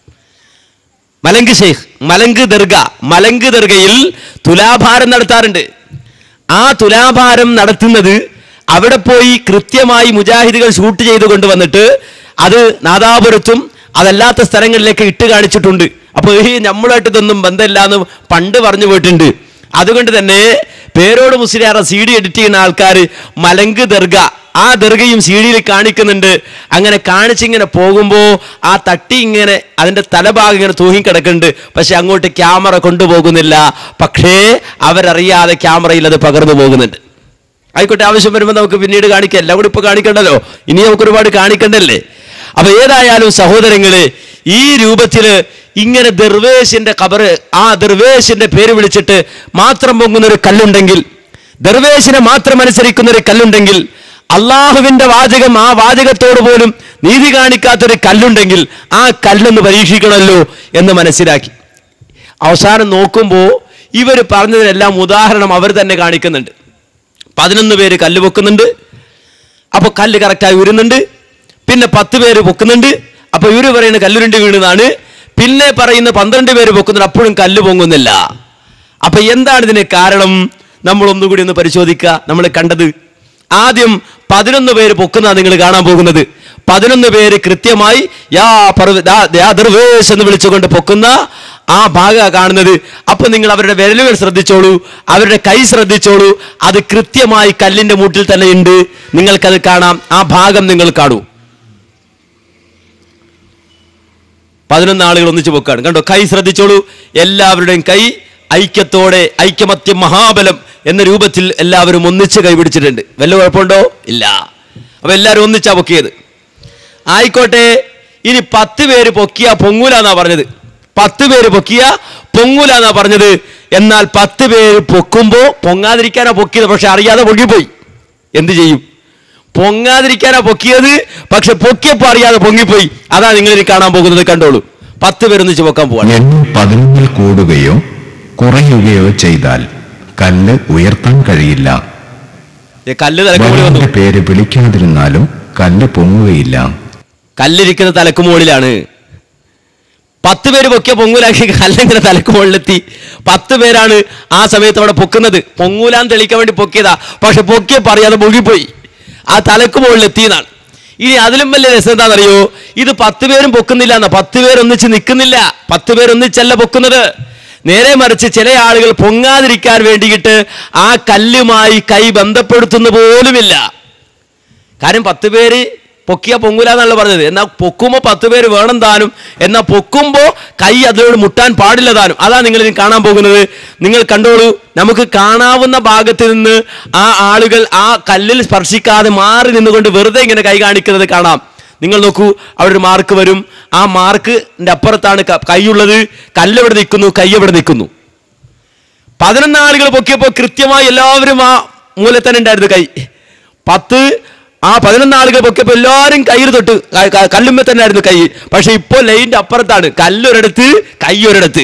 A: മലങ്ക് ഷെയ്ഖ് മലങ്ക് ദർഗ മലങ്ക് ദർഗയിൽ തുലാഭാരം നടത്താറുണ്ട് ആ തുലാഭാരം നടത്തുന്നത് അവിടെ പോയി കൃത്യമായി മുജാഹിദുകൾ ഷൂട്ട് ചെയ്ത് കൊണ്ടുവന്നിട്ട് അത് നാദാപുരത്തും അതല്ലാത്ത സ്ഥലങ്ങളിലേക്ക് ഇട്ട് കാണിച്ചിട്ടുണ്ട് അപ്പോൾ ഈ നമ്മളുമായിട്ട് ഇതൊന്നും ബന്ധമില്ല എന്ന് പണ്ട് പറഞ്ഞു പോയിട്ടുണ്ട് അതുകൊണ്ട് തന്നെ പേരോട് മുസ്ലിയാറ സി ഡി എഡിറ്റ് ചെയ്യുന്ന ആൾക്കാർ മലങ്ക് ദർഗ ആ ദർഗയും സി ഡിയിൽ കാണിക്കുന്നുണ്ട് അങ്ങനെ കാണിച്ചിങ്ങനെ പോകുമ്പോൾ ആ തട്ടി ഇങ്ങനെ അതിന്റെ തലഭാഗം ഇങ്ങനെ തൂങ്ങിക്കിടക്കുന്നുണ്ട് പക്ഷെ അങ്ങോട്ട് ക്യാമറ കൊണ്ടുപോകുന്നില്ല പക്ഷേ അവരറിയാതെ ക്യാമറയിൽ അത് പകർന്നു പോകുന്നുണ്ട് ആയിക്കോട്ടെ ആവശ്യം വരുമ്പോൾ നമുക്ക് പിന്നീട് കാണിക്കാം എല്ലാം കൂടി ഇപ്പൊ കാണിക്കണ്ടല്ലോ ഇനി നമുക്ക് ഒരുപാട് കാണിക്കണ്ടല്ലേ അപ്പൊ ഏതായാലും സഹോദരങ്ങള് ഈ രൂപത്തില് ഇങ്ങനെ ദർവേശിന്റെ കബറ് ആ ദർവേശിന്റെ പേര് വിളിച്ചിട്ട് മാത്രം പൊങ്ങുന്ന ഒരു കല്ലുണ്ടെങ്കിൽ ദർവേശിനെ മാത്രം അനുസരിക്കുന്ന ഒരു കല്ലുണ്ടെങ്കിൽ അള്ളാഹുവിന്റെ വാചകം ആ വാചകത്തോട് പോലും നീതി കാണിക്കാത്തൊരു കല്ലുണ്ടെങ്കിൽ ആ കല്ലൊന്ന് പരീക്ഷിക്കണമല്ലോ എന്ന് മനസ്സിലാക്കി അവസാനം നോക്കുമ്പോൾ ഇവർ പറഞ്ഞതിനെല്ലാം ഉദാഹരണം അവർ തന്നെ കാണിക്കുന്നുണ്ട് പതിനൊന്ന് പേര് കല്ല് പൊക്കുന്നുണ്ട് അപ്പോൾ കല്ല് കറക്റ്റായി ഉരുന്നുണ്ട് പിന്നെ പത്ത് പേര് പൊക്കുന്നുണ്ട് അപ്പൊ ഇവര് പറയുന്ന കല്ലുരുണ്ടി വീണതാണ് പിന്നെ പറയുന്ന പന്ത്രണ്ട് പേര് പൊക്കുന്നുണ്ട് അപ്പോഴും കല്ല് പൊങ്ങുന്നില്ല അപ്പൊ എന്താണ് ഇതിന് കാരണം നമ്മൾ ഒന്നുകൂടി ഒന്ന് പരിശോധിക്കുക നമ്മൾ കണ്ടത് ആദ്യം പതിനൊന്ന് പേര് പൊക്കുന്നതാണ് നിങ്ങൾ കാണാൻ പോകുന്നത് പതിനൊന്ന് പേര് കൃത്യമായി യാ പർവ- ദാ- യാ ദർവേശ് എന്ന് വിളിച്ചുകൊണ്ട് പൊക്കുന്ന ആ ഭാഗ കാണുന്നത് അപ്പൊ നിങ്ങൾ അവരുടെ വിരലുകൾ ശ്രദ്ധിച്ചോളൂ അവരുടെ കൈ ശ്രദ്ധിച്ചോളൂ അത് കൃത്യമായി കല്ലിന്റെ മൂട്ടിൽ തന്നെ ഉണ്ട് നിങ്ങൾക്കത് കാണാം ആ ഭാഗം നിങ്ങൾ കാണൂ പതിനൊന്ന് ആളുകൾ ഒന്നിച്ച് പൊക്കാണ് കണ്ടോ കൈ ശ്രദ്ധിച്ചോളൂ എല്ലാവരുടെയും കൈ ഐക്യത്തോടെ ഐക്യമത്യം മഹാബലം എന്ന രൂപത്തിൽ എല്ലാവരും ഒന്നിച്ച് കൈപിടിച്ചിട്ടുണ്ട് വല്ല കുഴപ്പമുണ്ടോ ഇല്ല അപ്പൊ എല്ലാവരും ഒന്നിച്ചാ പൊക്കിയത് ആയിക്കോട്ടെ ഇനി പത്ത് പേര് പൊക്കിയ പൊങ്ങൂല എന്നാ പറഞ്ഞത് പത്ത് പേര് പൊക്കിയ പൊങ്ങൂല എന്നാ പറഞ്ഞത് എന്നാൽ പത്ത് പേര് പൊക്കുമ്പോ പൊങ്ങാതിരിക്കാനാ പൊക്കിയത് പക്ഷെ അറിയാതെ പൊങ്ങിപ്പോയി എന്ത് ചെയ്യും പൊങ്ങാതിരിക്കാനാ പൊക്കിയത് പക്ഷെ പൊക്കിയപ്പോ അറിയാതെ പൊങ്ങിപ്പോയി അതാ നിങ്ങൾ ഇനി കാണാൻ പോകുന്നത് കണ്ടോളൂ പത്ത് പേരൊന്നിച്ച് പൊക്കാൻ പോവാണ്
F: എണ്ണം പതിനൊന്നിൽ കൂടുകയോ കുറയുകയോ ചെയ്താൽ കല്ല് ഉയർത്താൻ കഴിയില്ല
A: ദേ കല്ല് തലക്കുമുകളിൽ വന്നു
F: വരാന്റെ പേര് വിളിക്കാതിരുന്നാലും കല്ല് പൊങ്ങുകയില്ല
A: കല്ലിരിക്കുന്ന തലക്ക് മുകളിലാണ് പത്ത് പേര് പൊക്കിയ പൊങ്ങൂലാക്കി കല്ലിങ്ങനെ തലക്ക് മുകളിലെത്തി പത്ത് പേരാണ് ആ സമയത്ത് അവിടെ പൊക്കുന്നത് പൊങ്ങൂലാൻ തെളിക്കാൻ വേണ്ടി പൊക്കിയതാ പക്ഷെ പൊക്കിയപ്പോൾ അറിയാതെ പൊങ്ങിപ്പോയി ആ തലക്ക് മുകളിലെത്തിയതാണ് ഇനി അതിലും വലിയ രസം എന്താണെന്നറിയോ ഇത് പത്ത് പേരും പൊക്കുന്നില്ല എന്നാ പത്ത് പേരൊന്നിച്ച് നിൽക്കുന്നില്ല പത്ത് പേരൊന്നിച്ചല്ല പൊക്കുന്നത് നേരെ മറിച്ച് ചില ആളുകൾ പൊങ്ങാതിരിക്കാൻ വേണ്ടിയിട്ട് ആ കല്ലുമായി കൈ ബന്ധപ്പെടുത്തുന്ന പോലുമില്ല കാര്യം പത്ത് പേര് പൊക്കിയ പൊങ്ങൂല എന്നല്ല പറഞ്ഞത് എന്നാൽ പൊക്കുമ്പോൾ പത്ത് പേര് വേണം താനും എന്നാൽ പൊക്കുമ്പോൾ കൈ അതിനോട് മുട്ടാൻ പാടില്ല താനും അതാ നിങ്ങൾ ഇനി കാണാൻ പോകുന്നത് നിങ്ങൾ കണ്ടോളൂ നമുക്ക് കാണാവുന്ന ഭാഗത്ത് നിന്ന് ആ ആളുകൾ ആ കല്ലിൽ സ്പർശിക്കാതെ മാറി നിന്നുകൊണ്ട് വെറുതെ ഇങ്ങനെ കൈ കാണിക്കുന്നത് കാണാം നിങ്ങൾ നോക്കൂ അവിടെ ഒരു മാർക്ക് വരും ആ മാർക്കിന്റെ അപ്പുറത്താണ് ക- കൈയുള്ളത് കല്ല് എവിടെ നിൽക്കുന്നു കൈ എവിടെ നിൽക്കുന്നു പതിനൊന്ന് ആളുകൾ പൊക്കിയപ്പോൾ കൃത്യമായി എല്ലാവരും ആ മൂലത്തന്നെ ഉണ്ടായിരുന്നു കൈ പത്ത് ആ പതിനൊന്ന് ആളുകൾ പൊക്കിയപ്പോൾ എല്ലാവരും കയ്യിൽ തൊട്ട് ക- ക- കല്ലുമ്മ തന്നെ ആയിരുന്നു കൈ പക്ഷെ ഇപ്പോൾ ലൈൻ്റെ അപ്പുറത്താണ് കല്ലൊരിടത്ത് കൈ ഒരിടത്ത്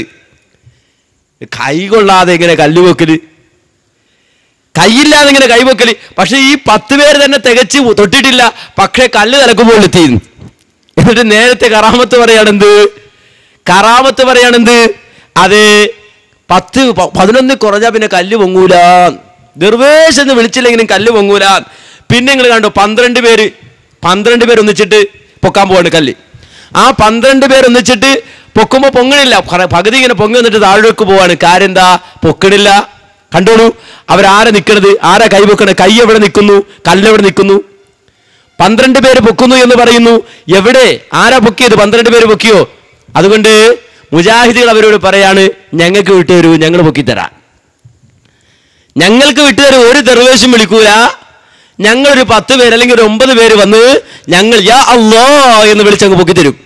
A: കൈ കൊള്ളാതെ എങ്ങനെ കല്ല് പൊക്കല് കൈയില്ലാതെ ഇങ്ങനെ കൈവക്കല് പക്ഷെ ഈ പത്ത് പേര് തന്നെ തികച്ച് തൊട്ടിട്ടില്ല പക്ഷെ കല്ല് തലക്കുമ്പോൾ എത്തിയിരുന്നു എന്നിട്ട് നേരത്തെ കറാമത്ത് പറയാണെന്ത് കറാമത്ത് പറയാണെന്ത് അത് പത്ത് പ- പതിനൊന്ന് കുറഞ്ഞാ പിന്നെ കല്ല് പൊങ്ങൂല ദർവേശ് എന്ന് വിളിച്ചില്ലെങ്കിലും കല്ല് പൊങ്ങൂല പിന്നെ നിങ്ങൾ കണ്ടു പന്ത്രണ്ട് പേര് പന്ത്രണ്ട് പേര് ഒന്നിച്ചിട്ട് പൊക്കാൻ പോവാണ് കല്ല് ആ പന്ത്രണ്ട് പേര് ഒന്നിച്ചിട്ട് പൊക്കുമ്പോൾ പൊങ്ങണില്ല പ- പകുതി ഇങ്ങനെ പൊങ്ങി വന്നിട്ട് താഴേക്ക് പോവാണ് കാര്യം എന്താ പൊക്കണില്ല കണ്ടോളൂ അവരാരെ നിൽക്കണത് ആരാ കൈ പൊക്കണത് കൈ എവിടെ നിൽക്കുന്നു കല്ല് എവിടെ നിൽക്കുന്നു പന്ത്രണ്ട് പേര് പൊക്കുന്നു എന്ന് പറയുന്നു എവിടെ ആരാ പൊക്കിയത് പന്ത്രണ്ട് പേര് പൊക്കിയോ അതുകൊണ്ട് മുജാഹിദികൾ അവരോട് പറയാണ് ഞങ്ങൾക്ക് വിട്ടുതരൂ ഞങ്ങൾ പൊക്കിത്തരാം ഞങ്ങൾക്ക് വിട്ടുതരൂ ഒരു ദർവേശം വിളിക്കൂല ഞങ്ങളൊരു പത്ത് പേര് അല്ലെങ്കിൽ ഒരു ഒമ്പത് പേര് വന്ന് ഞങ്ങൾ യാ അല്ലോ എന്ന് വിളിച്ചങ്ങ് പൊക്കിത്തരും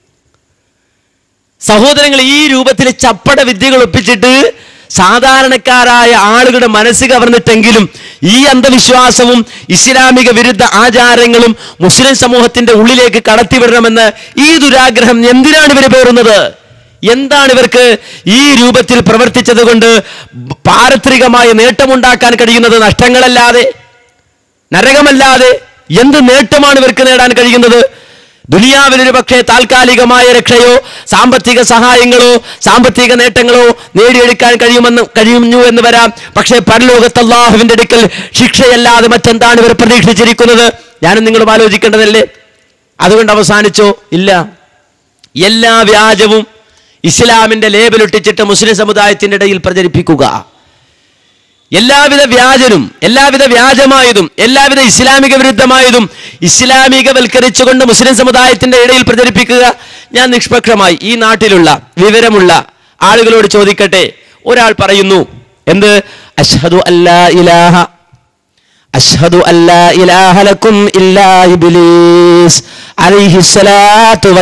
A: സഹോദരങ്ങൾ ഈ രൂപത്തിൽ ചപ്പട വിദ്യകൾ ഒപ്പിച്ചിട്ട് സാധാരണക്കാരായ ആളുകളുടെ മനസ്സ് കവർന്നിട്ടെങ്കിലും ഈ അന്ധവിശ്വാസവും ഇസ്ലാമിക വിരുദ്ധ ആചാരങ്ങളും മുസ്ലിം സമൂഹത്തിന്റെ ഉള്ളിലേക്ക് കടത്തിവിടണമെന്ന് ഈ ദുരാഗ്രഹം എന്തിനാണ് ഇവർ പേറുന്നത് എന്താണ് ഇവർക്ക് ഈ രൂപത്തിൽ പ്രവർത്തിച്ചത് കൊണ്ട് പാരത്രികമായ നേട്ടമുണ്ടാക്കാൻ കഴിയുന്നത് നഷ്ടങ്ങളല്ലാതെ നരകമല്ലാതെ എന്ത് നേട്ടമാണ് ഇവർക്ക് നേടാൻ കഴിയുന്നത് ദുനിയാവിൽ ഒരു പക്ഷേ താൽക്കാലികമായ രക്ഷയോ സാമ്പത്തിക സഹായങ്ങളോ സാമ്പത്തിക നേട്ടങ്ങളോ നേടിയെടുക്കാൻ കഴിയുമെന്ന് കഴിയുന്നു എന്ന് വരാം പക്ഷേ പരലോകത്ത് അള്ളാഹുവിന്റെ അടുക്കൽ ശിക്ഷയല്ലാതെ മറ്റെന്താണ് ഇവർ പ്രതീക്ഷിച്ചിരിക്കുന്നത് ഞാനും നിങ്ങളും ആലോചിക്കേണ്ടതല്ലേ അതുകൊണ്ട് അവസാനിച്ചോ ഇല്ല എല്ലാ വ്യാജവും ഇസ്ലാമിന്റെ ലേബലൊട്ടിച്ചിട്ട് മുസ്ലിം സമുദായത്തിന്റെ ഇടയിൽ പ്രചരിപ്പിക്കുക എല്ലാവിധ വ്യാജനും എല്ലാവിധ വ്യാജമായതും എല്ലാവിധ ഇസ്ലാമിക വിരുദ്ധമായതും ഇസ്ലാമികവൽക്കരിച്ചുകൊണ്ട് മുസ്ലിം സമുദായത്തിന്റെ ഇടയിൽ പ്രചരിപ്പിക്കുക ഞാൻ നിഷ്പക്ഷമായി ഈ നാട്ടിലുള്ള വിവരമുള്ള ആളുകളോട് ചോദിക്കട്ടെ ഒരാൾ പറയുന്നു എന്ത് അഷ്ഹദു അല്ലാ ഇലാഹ അഷ്ഹദു അല്ലാ ഇലാഹ ലക്കും ഇല്ലാ ഇബ്ലീസ് അലൈഹിസ്സലാത്തു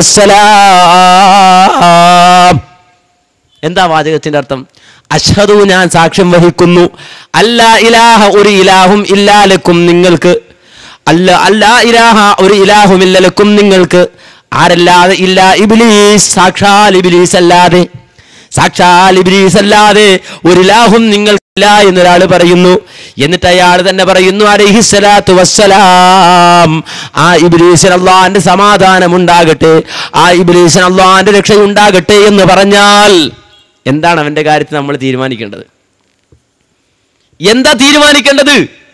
A: വസ്സലാം എന്താ വാചകത്തിന്റെ അർത്ഥം അഷ്ഹദു ഞാൻ സാക്ഷ്യം വഹിക്കുന്നു അല്ല ഇലാഹ ഒരു ഇലാഹും ഇല്ലാലക്കും നിങ്ങൾക്ക് അല്ല അല്ലാ ഇലാഹ ഒരു ഇലാഹും ഇല്ലലക്കും നിങ്ങൾക്ക് ആരല്ലാതെ ഇല്ല ഇബിലീസ് സാക്ഷാൽ ഇബിലീസ് അല്ലാതെ സാക്ഷാൽ ഇബിലീസ് അല്ലാതെ ഒരു ഇലാഹും നിങ്ങൾക്കില്ല എന്നൊരാൾ പറയുന്നു എന്നിട്ട് അയാൾ തന്നെ പറയുന്നു അലഹിസ്സലാത്തു വസ്സലാം ആ ഇബിലീസിന് അള്ളാന്റെ സമാധാനം ഉണ്ടാകട്ടെ ആ ഇബിലീസിന് അള്ളാന്റെ രക്ഷയുണ്ടാകട്ടെ എന്ന് പറഞ്ഞാൽ എന്താണ് അവന്റെ കാര്യത്തിൽ നമ്മൾ തീരുമാനിക്കേണ്ടത് എന്താ തീരുമാനിക്കേണ്ടത്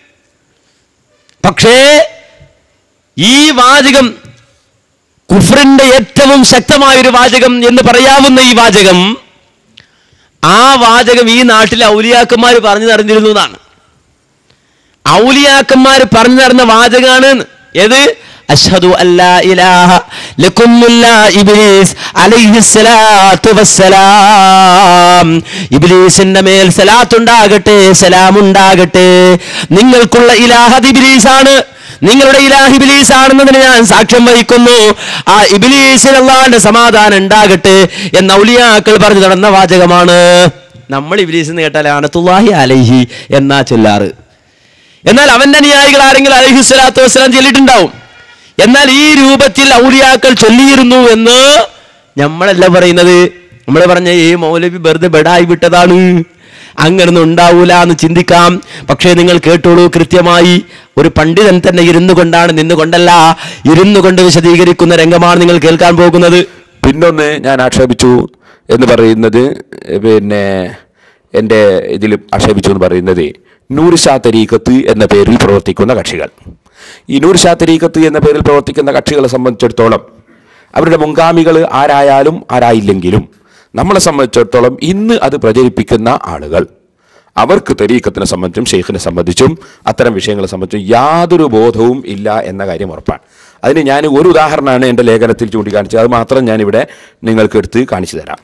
A: പക്ഷേ ഈ വാചകം കുഫറിന്റെ ഏറ്റവും ശക്തമായ ഒരു വാചകം എന്ന് പറയാവുന്ന ഈ വാചകം ആ വാചകം ഈ നാട്ടിലെ ഔലിയാക്കന്മാർ പറഞ്ഞു നടന്നിരുന്നു എന്നാണ് ഔലിയാക്കന്മാർ പറഞ്ഞു നടന്ന വാചകാണ് ഏത് അഷ്ഹദു അല്ലാ ഇലാഹ ലക്കുമുല്ല ഇബ്ലീസ് അലൈഹിസ്സലാത്തു വസ്സലാം ഇബ്ലീസിന്റെ മേൽ സലാത്ത് ഉണ്ടാകട്ടെ സലാം ഉണ്ടാകട്ടെ നിങ്ങൾക്കുള്ള ഇലാഹത് ഇബ്ലീസാണ് നിങ്ങളുടെ ഇലാഹ് ഇബിലീസ് ആണെന്നതിന് ഞാൻ സാക്ഷ്യം വഹിക്കുന്നു ആ ഇബിലീസിൽ അള്ളാന്റെ സമാധാനം ഉണ്ടാകട്ടെ എന്ന ഔലിയാക്കൾ പറഞ്ഞു നടന്ന വാചകമാണ് നമ്മൾ ഇബിലീസ് എന്ന് കേട്ടാൽ അനത്തുല്ലാഹി അലൈഹി എന്നാ ചൊല്ലാറ് എന്നാൽ അവന്റെ അനുയായികൾ ആരെങ്കിലും അലഹി സ്വലാത്തു വസ്സലാം ചൊല്ലിയിട്ടുണ്ടാവും എന്നാൽ ഈ രൂപത്തിൽ ഔലിയാക്കൾ ചൊല്ലിയിരുന്നു എന്ന് നമ്മളല്ല പറയുന്നത് നമ്മൾ പറഞ്ഞ ഈ മൗലവി വെറുതെ ബെടായി വിട്ടതാണ് അങ്ങനൊന്നും ഉണ്ടാവൂല എന്ന് ചിന്തിക്കാം പക്ഷേ നിങ്ങൾ കേട്ടോളൂ കൃത്യമായി ഒരു പണ്ഡിതൻ തന്നെ ഇരുന്നു കൊണ്ടാണ് നിന്നുകൊണ്ടല്ല ഇരുന്നു കൊണ്ട് വിശദീകരിക്കുന്ന രംഗമാണ് നിങ്ങൾ കേൾക്കാൻ പോകുന്നത്
G: പിന്നൊന്ന് ഞാൻ ആക്ഷേപിച്ചു എന്ന് പറയുന്നത് പിന്നെ എൻ്റെ ഇതിൽ ആക്ഷേപിച്ചു എന്ന് പറയുന്നത് നൂർഷാ തരീക്കത്ത് എന്ന പേരിൽ പ്രവർത്തിക്കുന്ന കക്ഷികൾ ഈ നൂർഷാ തരീക്കത്ത് എന്ന പേരിൽ പ്രവർത്തിക്കുന്ന കക്ഷികളെ സംബന്ധിച്ചിടത്തോളം അവരുടെ മുൻഗാമികൾ ആരായാലും ആരായില്ലെങ്കിലും നമ്മളെ സംബന്ധിച്ചിടത്തോളം ഇന്ന് അത് പ്രചരിപ്പിക്കുന്ന ആളുകൾ അവർക്ക് തരീക്കത്തിനെ സംബന്ധിച്ചും ഷെയ്ഖിനെ സംബന്ധിച്ചും അത്തരം വിഷയങ്ങളെ സംബന്ധിച്ചും യാതൊരു ബോധവും ഇല്ല എന്ന കാര്യം ഉറപ്പാണ് അതിന് ഞാൻ ഒരു ഉദാഹരണമാണ് എൻ്റെ ലേഖനത്തിൽ ചൂണ്ടിക്കാണിച്ചത് അത് മാത്രം ഞാനിവിടെ നിങ്ങൾക്ക് എടുത്ത് കാണിച്ചു തരാം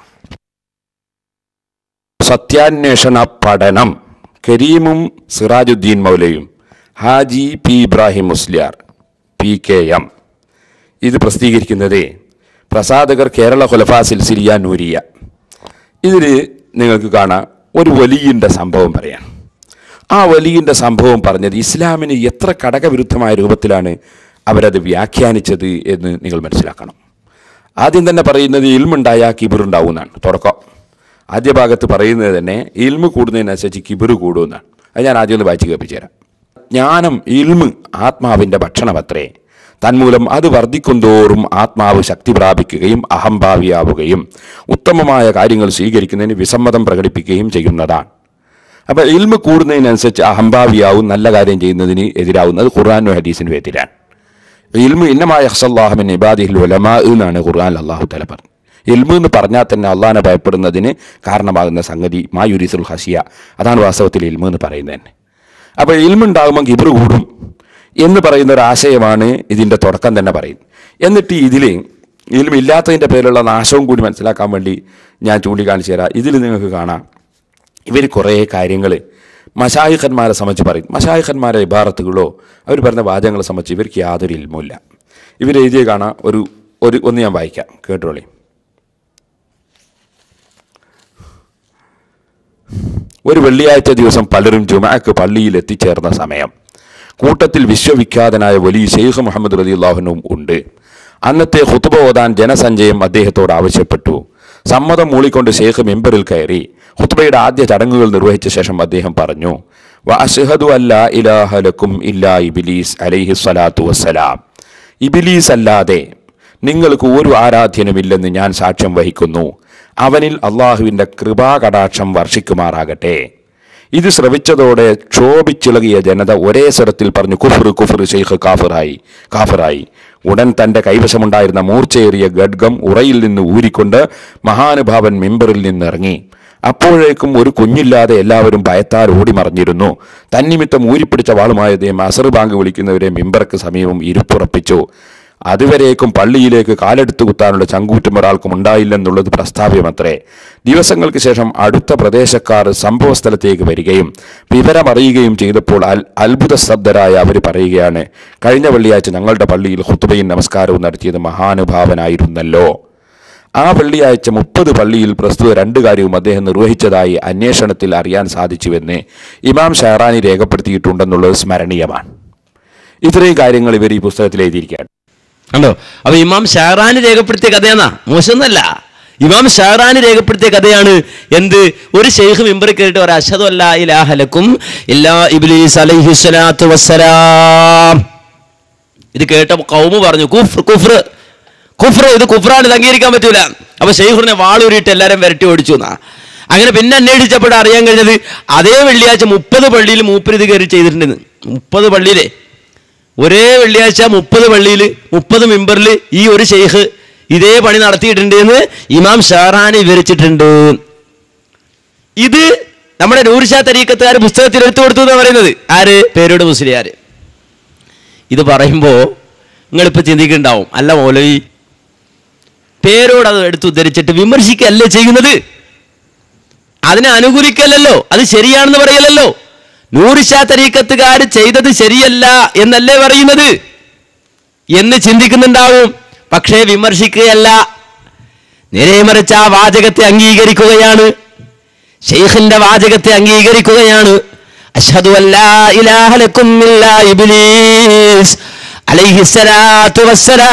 G: സത്യാന്വേഷണ പഠനം കരീമും സിറാജുദ്ദീൻ മൗലയും Haji P Ibrahim Musliyar P K M ഇത് പ്രസിദ്ധീകരിക്കുന്നത് പ്രസാധകർ കേരള ഖുലഫ സിൽസിലിയ നൂരിയ ഇതിൽ നിങ്ങൾക്ക് കാണാം ഒരു വലിയൻ്റെ സംഭവം പറയാം ആ വലിയൻ്റെ സംഭവം പറഞ്ഞത് ഇസ്ലാമിന് എത്ര ഘടകവിരുദ്ധമായ രൂപത്തിലാണ് അവരത് വ്യാഖ്യാനിച്ചത് എന്ന് നിങ്ങൾ മനസ്സിലാക്കണം ആദ്യം തന്നെ പറയുന്നത് ഇൽമുണ്ടായ കിബിറുണ്ടാവും എന്നാണ് തുടക്കം ആദ്യ ഭാഗത്ത് പറയുന്നത് തന്നെ ഇൽമ് കൂടുന്നതിനനുസരിച്ച് കിബിറ് കൂടുമെന്നാണ് അത് ഞാൻ ആദ്യം ഒന്ന് വായിച്ച് കേൾപ്പിച്ചു തരാം ജ്ഞാനം ഇൽമ് ആത്മാവിൻ്റെ ഭക്ഷണമത്രേ തന്മൂലം അത് വർദ്ധിക്കുന്തോറും ആത്മാവ് ശക്തി പ്രാപിക്കുകയും അഹംഭാവിയാവുകയും ഉത്തമമായ കാര്യങ്ങൾ സ്വീകരിക്കുന്നതിന് വിസമ്മതം പ്രകടിപ്പിക്കുകയും ചെയ്യുന്നതാണ് അപ്പോൾ ഇൽമ് കൂടുന്നതിനനുസരിച്ച് അഹംഭാവിയാവും നല്ല കാര്യം ചെയ്യുന്നതിന് എതിരാവുന്നത് ഖുർആാനും ഹദീസിനും എതിരാണ് ഇൽമു ഇന്നമായ അഹ്സല്ലാഹമിൻ ഇബാദിഹിൽ ഉലമാ എന്നാണ് ഖുർആൻ അള്ളാഹു തല പറഞ്ഞു ഇൽമു എന്ന് പറഞ്ഞാൽ തന്നെ അള്ളാഹിനെ ഭയപ്പെടുന്നതിന് കാരണമാകുന്ന സംഗതി മാ യുരീസുൽ ഹസിയ അതാണ് വാസ്തവത്തിൽ ഇൽമു എന്ന് പറയുന്നത് തന്നെ അപ്പോൾ ഇൽമുണ്ടാകുമ്പോൾ കിബിറ് കൂടും എന്ന് പറയുന്ന ഒരു ആശയമാണ് ഇതിൻ്റെ തുടക്കം തന്നെ പറയുന്നത് എന്നിട്ട് ഇതിൽ ഇൽമില്ലാത്തതിൻ്റെ പേരിലുള്ള നാശവും കൂടി മനസ്സിലാക്കാൻ വേണ്ടി ഞാൻ ചൂണ്ടിക്കാണിച്ചു തരാം ഇതിൽ നിങ്ങൾക്ക് കാണാം ഇവർ കുറേ കാര്യങ്ങൾ മഷായിഖന്മാരെ സംബന്ധിച്ച് പറയും മഷായിഖന്മാരെ ഇബാറത്തുകളോ അവർ പറഞ്ഞ വാചകങ്ങളെ സംബന്ധിച്ച് ഇവർക്ക് യാതൊരു ഇൽമുമില്ല ഇവരെഴുതിയ കാണാം ഒരു ഒരു ഒന്ന് ഞാൻ വായിക്കാം കേട്ടോളി ഒരു വെള്ളിയാഴ്ച ദിവസം പലരും ജുമാക്ക് പള്ളിയിൽ എത്തിച്ചേർന്ന സമയം കൂട്ടത്തിൽ വിശ്വവിഖ്യാതനായ വലിയ ഷെയ്ഖ് മുഹമ്മദ് റതി അള്ളാഹുനും ഉണ്ട് അന്നത്തെ ഹുത്തുബ ഓതാൻ ജനസഞ്ചയം അദ്ദേഹത്തോട് ആവശ്യപ്പെട്ടു സമ്മതം മൂളിക്കൊണ്ട് ഷെയ്ഖ് മെമ്പറിൽ കയറി ഹുത്തുബയുടെ ആദ്യ ചടങ്ങുകൾ നിർവഹിച്ച ശേഷം അദ്ദേഹം പറഞ്ഞു വ അഷ്ഹദു അല്ലാ ഇലാഹ ലക്കും ഇല്ലാ ഇബിലീസ് അലൈഹി സ്വലാത്തു വസ്സലാം ഇബിലീസ് അല്ലാതെ നിങ്ങൾക്ക് ഒരു ആരാധ്യനുമില്ലെന്ന് ഞാൻ സാക്ഷ്യം വഹിക്കുന്നു അവനിൽ അള്ളാഹുവിൻ്റെ കൃപാകടാക്ഷം വർഷിക്കുമാറാകട്ടെ ഇത് ശ്രവിച്ചതോടെ ക്ഷോഭിച്ചിളകിയ ജനത ഒരേ സ്വരത്തിൽ പറഞ്ഞു കുഫർ കുഫർ ഷെയ്ഖ് കാഫിറായി കാഫിറായി ഉടൻ തന്റെ കൈവശമുണ്ടായിരുന്ന മൂർച്ചയേറിയ ഗഡ്ഗം ഉറയിൽ നിന്ന് ഊരിക്കൊണ്ട് മഹാനുഭാവൻ മെമ്പറിൽ നിന്നിറങ്ങി അപ്പോഴേക്കും ഒരു കുഞ്ഞില്ലാതെ എല്ലാവരും ഭയത്താൽ ഓടിമറിഞ്ഞിരുന്നു തന്നിമിത്തം ഊരിപ്പിടിച്ച വാളുമായ അദ്ദേഹം അസർ ബാങ്ക് വിളിക്കുന്നവരെ മെമ്പർക്ക് സമീപം ഇരുപ്പുറപ്പിച്ചു അതുവരേക്കും പള്ളിയിലേക്ക് കാലെടുത്തു കുത്താനുള്ള ചങ്കൂറ്റം ഒരാൾക്കും ഉണ്ടായില്ലെന്നുള്ളത് പ്രസ്താവ്യമത്രേ ദിവസങ്ങൾക്ക് ശേഷം അടുത്ത പ്രദേശക്കാർ സംഭവ സ്ഥലത്തേക്ക് വരികയും വിവരമറിയുകയും ചെയ്തപ്പോൾ അൽ അത്ഭുത ശബ്ദരായ അവർ പറയുകയാണ് കഴിഞ്ഞ വെള്ളിയാഴ്ച ഞങ്ങളുടെ പള്ളിയിൽ ഹുത്തുബയും നമസ്കാരവും നടത്തിയത് മഹാനുഭാവനായിരുന്നല്ലോ ആ വെള്ളിയാഴ്ച മുപ്പത് പള്ളിയിൽ പ്രസ്തുത രണ്ട് കാര്യവും അദ്ദേഹം നിർവഹിച്ചതായി അന്വേഷണത്തിൽ അറിയാൻ സാധിച്ചുവെന്ന് ഇമാം ഷഹറാനി രേഖപ്പെടുത്തിയിട്ടുണ്ടെന്നുള്ളത് സ്മരണീയമാണ് ഇത്രയും കാര്യങ്ങൾ ഇവർ ഈ പുസ്തകത്തിൽ എഴുതിയിരിക്കുകയാണ്
A: കണ്ടോ അപ്പൊ ഇമാം ഷാറാന് രേഖപ്പെടുത്തിയ കഥയാന്നാ മോശമൊന്നല്ല ഇമാം ഷാറാന് രേഖപ്പെടുത്തിയ കഥയാണ് എന്ത് ഒരു ഷെയ്ഖ് മെമ്പർ കേട്ട് ഒരു അഷദു അല്ലാ ഇലാഹലക്കും ഇല്ലാ ഇബ്ലീസ് അലൈഹി സ്വലാത്തു വസ്സലാം ഇത് കേട്ട കൗമ് പറഞ്ഞു കുഫ്ർ കുഫ്ർ കുഫ്ർ ഇത് കുഫ്രാണ് ഇത് അംഗീകരിക്കാൻ പറ്റൂല അപ്പൊ ഷെയ്ഖുറിനെ വാളൂരിട്ട് എല്ലാവരും വരട്ടി ഓടിച്ചു എന്നാ അങ്ങനെ പിന്നെ അന്വേഷിച്ചപ്പോൾ അറിയാൻ കഴിഞ്ഞത് അതേ വെള്ളിയാഴ്ച മുപ്പത് പള്ളിയിൽ മൂപ്പര് ഇത് കയറി ചെയ്തിട്ടുണ്ടെന്ന് മുപ്പത് പള്ളിയിലെ ഒരേ വെള്ളിയാഴ്ച മുപ്പത് പള്ളിയിൽ മുപ്പത് മെമ്പറിൽ ഈ ഒരു ഷെയ്ഖ് ഇതേ പണി നടത്തിയിട്ടുണ്ട് എന്ന് ഇമാം ഷാറാനി വിവരിച്ചിട്ടുണ്ട് ഇത് നമ്മുടെ നൂർഷാ തരീക്കത്തുകാർ പുസ്തകത്തിൽ എടുത്തു കൊടുത്തു എന്ന് പറയുന്നത് ആര് പേരോട് മുസ്ലിയാര് ഇത് പറയുമ്പോൾ നിങ്ങളിപ്പോൾ ചിന്തിക്കുന്നുണ്ടാവും അല്ല മൗലവി പേരോട് അത് എടുത്ത് ഉദ്ധരിച്ചിട്ട് വിമർശിക്കല്ലേ ചെയ്യുന്നത് അതിനെ അനുകൂലിക്കല്ലല്ലോ അത് ശരിയാണെന്ന് പറയലല്ലോ നൂറിഷാ തരീക്കത്തുകാർ ചെയ്തത് ശരിയല്ല എന്നല്ലേ പറയുന്നത് എന്ന് ചിന്തിക്കുന്നുണ്ടാവും പക്ഷേ വിമർശിക്കുകയല്ല നേരെ മറിച്ച് ആ വാചകത്തെ അംഗീകരിക്കുകയാണ് ഷെയ്ഖിന്റെ വാചകത്തെ അംഗീകരിക്കുകയാണ് അഷ്ഹദു അല്ലാ ഇലാഹ ലക്കും ഇല്ലാ ഇബ്ലീസ് അലൈഹിസ്സലാത്തു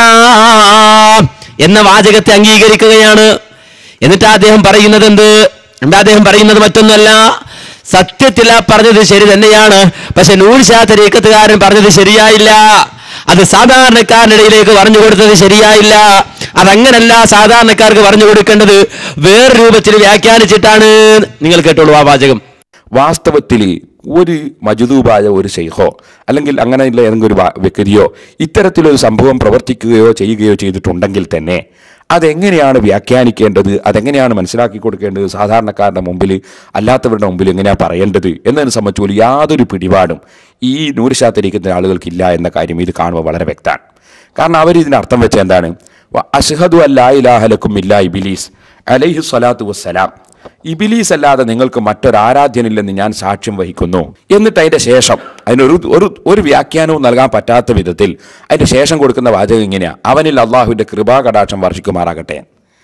A: വസ്സലാം എന്ന വാചകത്തെ അംഗീകരിക്കുകയാണ് എന്നിട്ട് അദ്ദേഹം പറയുന്നത് എന്ത് എന്താ അദ്ദേഹം പറയുന്നത് മറ്റൊന്നുമല്ല സത്യത്തിൽ ആ പറഞ്ഞത് ശരി തന്നെയാണ് പക്ഷെ നൂർഷാ തരീക്കത്തുകാരൻ പറഞ്ഞത് ശരിയായില്ല അത് സാധാരണക്കാരനിടയിലേക്ക് പറഞ്ഞു കൊടുത്തത് ശരിയായില്ല അതങ്ങനല്ല സാധാരണക്കാർക്ക് പറഞ്ഞു കൊടുക്കേണ്ടത് വേറെ രൂപത്തിൽ വ്യാഖ്യാനിച്ചിട്ടാണ് നിങ്ങൾ കേട്ടോളൂ ആ വാചകം
G: വാസ്തവത്തിൽ ഒരു മജുദൂബായ ഒരു ഷെയ്ഖോ അല്ലെങ്കിൽ അങ്ങനെയുള്ള ഏതെങ്കിലും ഒരു വാ- വ്യക്തിയോ ഇത്തരത്തിലൊരു സംഭവം പ്രവർത്തിക്കുകയോ ചെയ്യുകയോ ചെയ്തിട്ടുണ്ടെങ്കിൽ തന്നെ അതെങ്ങനെയാണ് വ്യാഖ്യാനിക്കേണ്ടത് അതെങ്ങനെയാണ് മനസ്സിലാക്കി കൊടുക്കേണ്ടത് സാധാരണക്കാരുടെ മുമ്പിൽ അല്ലാത്തവരുടെ മുമ്പിൽ എങ്ങനെയാണ് പറയേണ്ടത് എന്നതിനെ സംബന്ധിച്ച് പോലും യാതൊരു പിടിപാടും ഈ നൂറുശാത്തിരിക്കുന്ന ആളുകൾക്കില്ല എന്ന കാര്യം ഇത് കാണുമ്പോൾ വളരെ വ്യക്തമാണ് കാരണം അവർ ഇതിന് അർത്ഥം വെച്ച എന്താണ് വ അഷ്ഹദു അല്ലാ ഇലാഹലക്കും ഇല്ലാ ഇബിലീസ് അലൈഹി സ്വലാത്തു വസ്സലാം ഇബിലീസ് അല്ലാതെ നിങ്ങൾക്ക് മറ്റൊരാരാധ്യനില്ലെന്ന് ഞാൻ സാക്ഷ്യം വഹിക്കുന്നു എന്നിട്ട് അതിന്റെ ശേഷം അതിനൊരു ഒരു ഒരു വ്യാഖ്യാനവും നൽകാൻ പറ്റാത്ത വിധത്തിൽ അതിന്റെ ശേഷം കൊടുക്കുന്ന വാചകം ഇങ്ങനെയാ അവനിൽ അള്ളാഹുവിന്റെ കൃപാകടാക്ഷം വർഷിക്കുമാറാകട്ടെ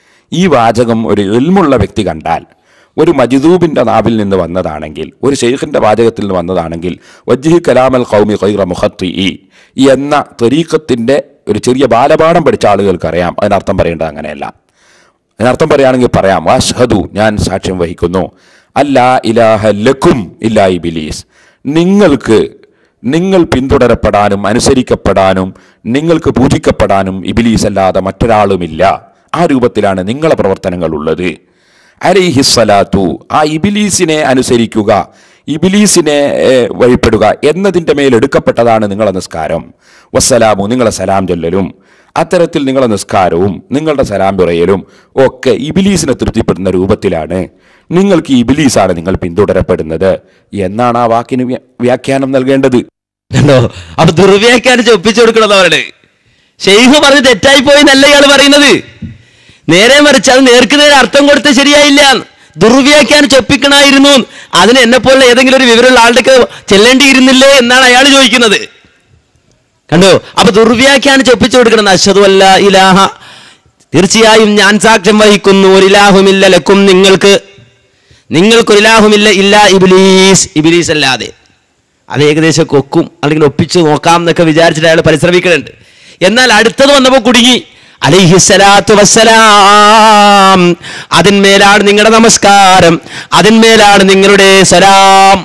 G: ഈ വാചകം ഒരു എൽമുള്ള വ്യക്തി കണ്ടാൽ ഒരു മജിദൂബിന്റെ നാവിൽ നിന്ന് വന്നതാണെങ്കിൽ ഒരു ഷെയ്ഖിന്റെ വാചകത്തിൽ നിന്ന് വന്നതാണെങ്കിൽ വജ്ഹി കലാമൽ കൗമി ഖൈറ മുഹത്തി എന്ന ത്വരീക്കത്തിന്റെ ഒരു ചെറിയ ബാലപാഠം പഠിച്ച ആളുകൾക്കറിയാം അതിനർത്ഥം പറയേണ്ടത് അങ്ങനെയല്ല അതിനർത്ഥം പറയുകയാണെങ്കിൽ പറയാം അഷ്ഹദു ഞാൻ സാക്ഷ്യം വഹിക്കുന്നു അല്ലാ ഇലാഹ ലക്കും ഇല്ലാ ഇബിലീസ് നിങ്ങൾക്ക് നിങ്ങൾ പിന്തുടരപ്പെടാനും അനുസരിക്കപ്പെടാനും നിങ്ങൾക്ക് പൂജിക്കപ്പെടാനും ഇബിലീസ് അല്ലാതെ മറ്റൊരാളുമില്ല ആ രൂപത്തിലാണ് നിങ്ങളെ പ്രവർത്തനങ്ങൾ ഉള്ളത് അലൈഹിസ്സലാത്തു ആ ഇബിലീസിനെ അനുസരിക്കുക ഇബിലീസിനെ ഏഹ്, വഴിപ്പെടുക എന്നതിൻ്റെ മേൽ എടുക്കപ്പെട്ടതാണ് നിങ്ങളെ നിസ്കാരം വസ്സലാമു നിങ്ങളെ സലാം ചൊല്ലലും അത്തരത്തിൽ നിങ്ങളെ നിസ്കാരവും നിങ്ങളുടെ സലാം പറയലും ഒക്കെ ഇബിലീസിനെ തൃപ്തിപ്പെടുന്ന രൂപത്തിലാണ് നിങ്ങൾക്ക് ഈ ഇബിലീസാണ് നിങ്ങൾ പിന്തുടരപ്പെടുന്നത് എന്നാണ് ആ വാക്കിന് വ്യ- വ്യാഖ്യാനം നൽകേണ്ടത്
A: കണ്ടോ അപ്പൊ ദുർവ്യാഖ്യാനിച്ച് ഒപ്പിച്ചു കൊടുക്കണമെന്ന് പറയണേ ഷെയ്ഖ് പറഞ്ഞ് തെറ്റായി പോയി എന്നല്ല ഇയാൾ പറയുന്നത് നേരെ മറിച്ച് അത് നേർക്ക് നേരെ അർത്ഥം കൊടുത്ത് ശരിയായില്ല ദുർവ്യാഖ്യാനം ചൊപ്പിക്കണമായിരുന്നു അതിന് എന്നെ പോലെ ഏതെങ്കിലും ഒരു വിവരമുള്ള ആളുടെ ചെല്ലേണ്ടിയിരുന്നില്ലേ എന്നാണ് അയാൾ ചോദിക്കുന്നത് കണ്ടോ അപ്പൊ ദുർവ്യാഖ്യാനം ചൊപ്പിച്ചു കൊടുക്കണം അഷദു അല്ല ഇലാഹ തീർച്ചയായും ഞാൻ സാക്ഷ്യം വഹിക്കുന്നു ഒരിലാഹുമില്ല ലക്കും നിങ്ങൾക്ക് നിങ്ങൾക്കൊരിലാഹുമില്ല ഇല്ല ഇബിലീസ് ഇബിലീസ് അല്ലാതെ അത് ഏകദേശം കൊക്കും അല്ലെങ്കിൽ ഒപ്പിച്ചു നോക്കാം എന്നൊക്കെ വിചാരിച്ചിട്ട് അയാൾ പരിശ്രമിക്കുന്നുണ്ട് എന്നാൽ അടുത്തത് വന്നപ്പോൾ കുടുങ്ങി അലിഹിസലാത്തു വസ്സലാം അതിന്മേലാണ് നിങ്ങളുടെ നമസ്കാരം അതിന്മേലാണ് നിങ്ങളുടെ സലാം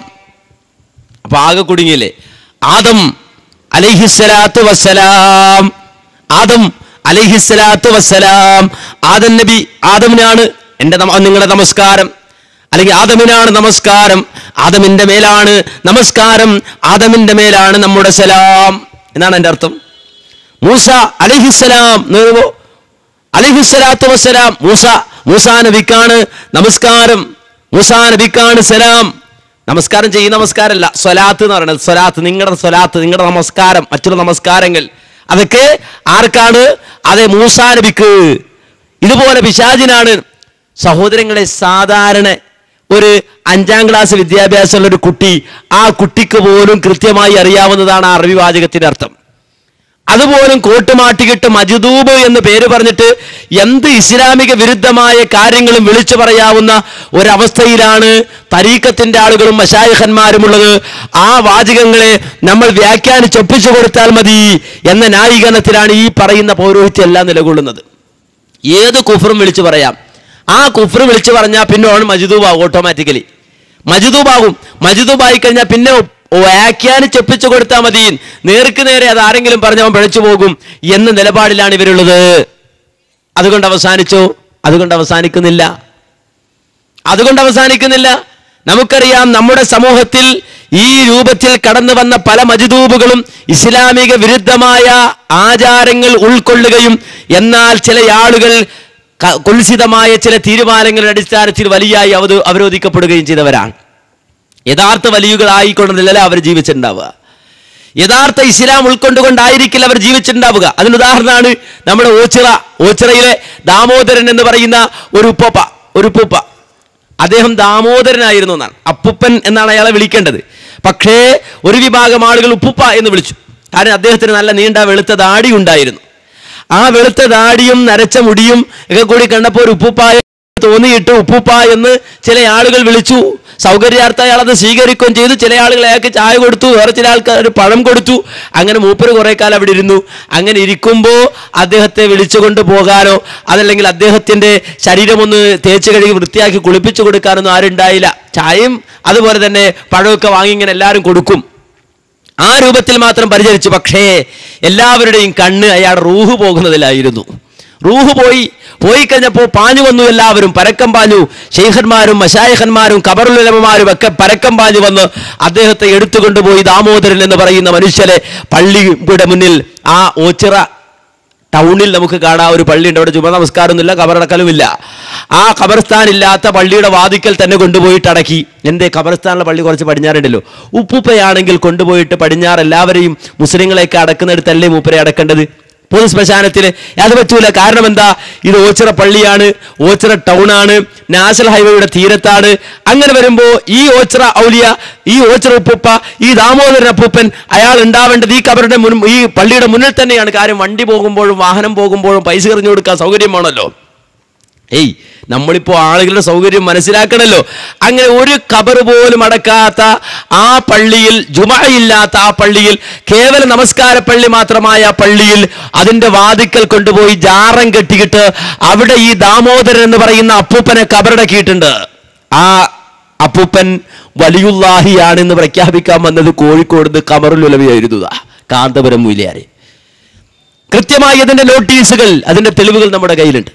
A: അപ്പൊ ആകെ കുടുങ്ങിയില്ലേ ആദം അലൈഹിസ്സലാത്തു വസ്സലാം ആദം അലൈഹിസ്സലാത്തു വസ്സലാം ആദം നബി ആദമിനാണ് എൻ്റെ നമ- നിങ്ങളുടെ നമസ്കാരം അല്ലെങ്കിൽ ആദമിനാണ് നമസ്കാരം ആദമിന്റെ മേലാണ് നമസ്കാരം ആദമിന്റെ മേലാണ് നമ്മുടെ സലാം എന്നാണ് എൻ്റെ അർത്ഥം മൂസ അലഹിസ്സലാം നേർവോ അലഹിസ്സലാത്തു വസ്സലാം മൂസ മൂസാ നബിക്കാണ് നമസ്കാരം മൂസാ നബിക്കാണ് സലാം നമസ്കാരം ചെയ്യുന്ന നമസ്കാരമല്ല സ്വലാത്ത് എന്ന് പറയുന്നത് സ്വലാത്ത് നിങ്ങളുടെ സ്വലാത്ത് നിങ്ങളുടെ നമസ്കാരം മറ്റുള്ള നമസ്കാരങ്ങൾ അതൊക്കെ ആർക്കാണ് അതെ മൂസാ നബിക്ക് ഇതുപോലെ പിശാചിനാണ് സഹോദരങ്ങളെ സാധാരണ ഒരു അഞ്ചാം ക്ലാസ് വിദ്യാഭ്യാസമുള്ള ഒരു കുട്ടി ആ കുട്ടിക്ക് പോലും കൃത്യമായി അറിയാവുന്നതാണ് ആ അറബി വാചകത്തിന്റെ അർത്ഥം അതുപോലും കോട്ടുമാട്ടിക്കിട്ട് മജുദൂബ് എന്ന് പേര് പറഞ്ഞിട്ട് എന്ത് ഇസ്ലാമിക വിരുദ്ധമായ കാര്യങ്ങളും വിളിച്ചു പറയാവുന്ന ഒരവസ്ഥയിലാണ് തരീക്കത്തിന്റെ ആളുകളും മഷായഹന്മാരുമുള്ളത് ആ വാചകങ്ങളെ നമ്മൾ വ്യാഖ്യാനിച്ചൊപ്പിച്ചു കൊടുത്താൽ മതി എന്ന ന്യായീകരണത്തിലാണ് ഈ പറയുന്ന പൗരോഹിത്യം എല്ലാം നിലകൊള്ളുന്നത് ഏത് കുഫറും വിളിച്ചു പറയാം ആ കുഫർ വിളിച്ചു പറഞ്ഞാൽ പിന്നെ ഓൺ മജിദൂബാകും ഓട്ടോമാറ്റിക്കലി മജിദൂബാകും മജിദൂബായി കഴിഞ്ഞാൽ പിന്നെ വ്യാഖ്യാനിച്ചൊപ്പിച്ചു കൊടുത്താൽ മതി നേർക്ക് നേരെ അത് ആരെങ്കിലും പറഞ്ഞവൻ പിഴച്ചു പോകും എന്ന നിലപാടിലാണ് ഇവരുള്ളത് അതുകൊണ്ട് അവസാനിച്ചോ അതുകൊണ്ട് അവസാനിക്കുന്നില്ല അതുകൊണ്ട് അവസാനിക്കുന്നില്ല നമുക്കറിയാം നമ്മുടെ സമൂഹത്തിൽ ഈ രൂപത്തിൽ കടന്നു വന്ന പല മജിദൂബുകളും ഇസ്ലാമിക വിരുദ്ധമായ ആചാരങ്ങൾ ഉൾക്കൊള്ളുകയും എന്നാൽ ചില ആളുകൾ ക- കുൽസിതമായ ചില തീരുമാനങ്ങളുടെ അടിസ്ഥാനത്തിൽ വലിയായി അവത് അവരോധിക്കപ്പെടുകയും ചെയ്തവരാണ് യഥാർത്ഥ വലിയുകളായിക്കൊണ്ടല്ല അവർ ജീവിച്ചിട്ടുണ്ടാവുക യഥാർത്ഥ ഇസ്ലാം ഉൾക്കൊണ്ടുകൊണ്ടായിരിക്കില്ല അവർ ജീവിച്ചിട്ടുണ്ടാവുക അതിന് ഉദാഹരണമാണ് നമ്മുടെ ഓച്ചിറ ഓച്ചിറയിലെ ദാമോദരൻ എന്ന് പറയുന്ന ഒരു ഉപ്പപ്പ ഒരു ഉപ്പുപ്പ അദ്ദേഹം ദാമോദരനായിരുന്നു എന്നാണ് അപ്പുപ്പൻ എന്നാണ് അയാളെ വിളിക്കേണ്ടത് പക്ഷേ ഒരു വിഭാഗം ആളുകൾ ഉപ്പുപ്പ എന്ന് വിളിച്ചു കാരണം അദ്ദേഹത്തിന് നല്ല നീണ്ട വെളുത്ത ദാടി ഉണ്ടായിരുന്നു ആ വെളുത്ത ദാടിയും നരച്ച മുടിയും ഒക്കെ കൂടി കണ്ടപ്പോൾ ഒരു ഉപ്പുപ്പായ തോന്നിയിട്ട് ഉപ്പുപ്പ എന്ന് ചില ആളുകൾ വിളിച്ചു സൗകര്യാർത്ഥം അയാൾ അത് സ്വീകരിക്കുകയും ചെയ്തു ചില ആളുകൾ അയാൾക്ക് ചായ കൊടുത്തു വേറെ ചില ആൾക്കാർ പഴം കൊടുത്തു അങ്ങനെ മൂപ്പര് കുറെ കാലം അവിടെ ഇരുന്നു അങ്ങനെ ഇരിക്കുമ്പോൾ അദ്ദേഹത്തെ വിളിച്ചുകൊണ്ട് പോകാനോ അതല്ലെങ്കിൽ അദ്ദേഹത്തിന്റെ ശരീരം ഒന്ന് തേച്ച് കഴുകി വൃത്തിയാക്കി കുളിപ്പിച്ചു കൊടുക്കാനൊന്നും ആരുണ്ടായില്ല ചായയും അതുപോലെ തന്നെ പഴമൊക്കെ വാങ്ങി ഇങ്ങനെ എല്ലാവരും കൊടുക്കും ആ രൂപത്തിൽ മാത്രം പരിചരിച്ചു പക്ഷേ എല്ലാവരുടെയും കണ്ണ് അയാൾ റൂഹ് പോകുന്നതിലായിരുന്നു റൂഹ് പോയി പോയി കഴിഞ്ഞപ്പോൾ പാഞ്ഞു വന്നു എല്ലാവരും പരക്കം പാഞ്ഞു ഷെയ്ഖന്മാരും മഷായഖന്മാരും കബറുലമമാരും ഒക്കെ പരക്കം പാഞ്ഞു വന്ന് അദ്ദേഹത്തെ എടുത്തുകൊണ്ടുപോയി ദാമോദരൻ എന്ന് പറയുന്ന മനുഷ്യരെ പള്ളിയുടെ മുന്നിൽ ആ ഓച്ചിറ ടൗണിൽ നമുക്ക് കാണാം ഒരു പള്ളിയുണ്ട് അവിടെ ജുമ നമസ്കാരമൊന്നുമില്ല കബറടക്കലുമില്ല ആ ഖബർസ്ഥാൻ ഇല്ലാത്ത പള്ളിയുടെ വാതിക്കൽ തന്നെ കൊണ്ടുപോയിട്ട് അടക്കി എന്തേ ഖബർസ്ഥാനിലെ പള്ളി കുറച്ച് പടിഞ്ഞാറുണ്ടല്ലോ ഉപ്പുപ്പയാണെങ്കിൽ കൊണ്ടുപോയിട്ട് പടിഞ്ഞാറ് എല്ലാവരെയും മുസ്ലിങ്ങളെയൊക്കെ അടക്കുന്നിടത്തല്ലേ മൂപ്പരെ അടക്കേണ്ടത് പൊതു ശ്മശാനത്തിൽ അത് പറ്റൂല കാരണം എന്താ ഇത് ഓച്ചിറ പള്ളിയാണ് ഓച്ചിറ ടൗൺ ആണ് നാഷണൽ ഹൈവേയുടെ തീരത്താണ് അങ്ങനെ വരുമ്പോ ഈ ഓച്ചിറ ഔലിയ ഈ ഓച്ചിറ ഉപ്പുപ്പ ഈ ദാമോദരൻ അപ്പൂപ്പൻ അയാൾ ഉണ്ടാവേണ്ടത് ഈ കബറുടെ മുൻ ഈ പള്ളിയുടെ മുന്നിൽ തന്നെയാണ് കാര്യം വണ്ടി പോകുമ്പോഴും വാഹനം പോകുമ്പോഴും പൈസ എറിഞ്ഞു കൊടുക്കാൻ സൗകര്യമാണല്ലോ ഏയ് നമ്മളിപ്പോ ആളുകളുടെ സൗകര്യം മനസ്സിലാക്കണല്ലോ അങ്ങനെ ഒരു കബർ പോലും അടക്കാത്ത ആ പള്ളിയിൽ ജുമയില്ലാത്ത ആ പള്ളിയിൽ കേവല നമസ്കാര പള്ളി മാത്രമായ ആ പള്ളിയിൽ അതിന്റെ വാതിക്കൽ കൊണ്ടുപോയി ജാറം കെട്ടിയിട്ട് അവിടെ ഈ ദാമോദരൻ എന്ന് പറയുന്ന അപ്പൂപ്പനെ കബറടക്കിയിട്ടുണ്ട് ആ അപ്പൂപ്പൻ വലിയുല്ലാഹിയാണെന്ന് പ്രഖ്യാപിക്കാൻ വന്നത് കോഴിക്കോട് കമറുലുലവിയായിരുന്നു കാന്തപുരം മൂലിയാരെ കൃത്യമായി അതിന്റെ നോട്ടീസുകൾ അതിന്റെ തെളിവുകൾ നമ്മുടെ കയ്യിലുണ്ട്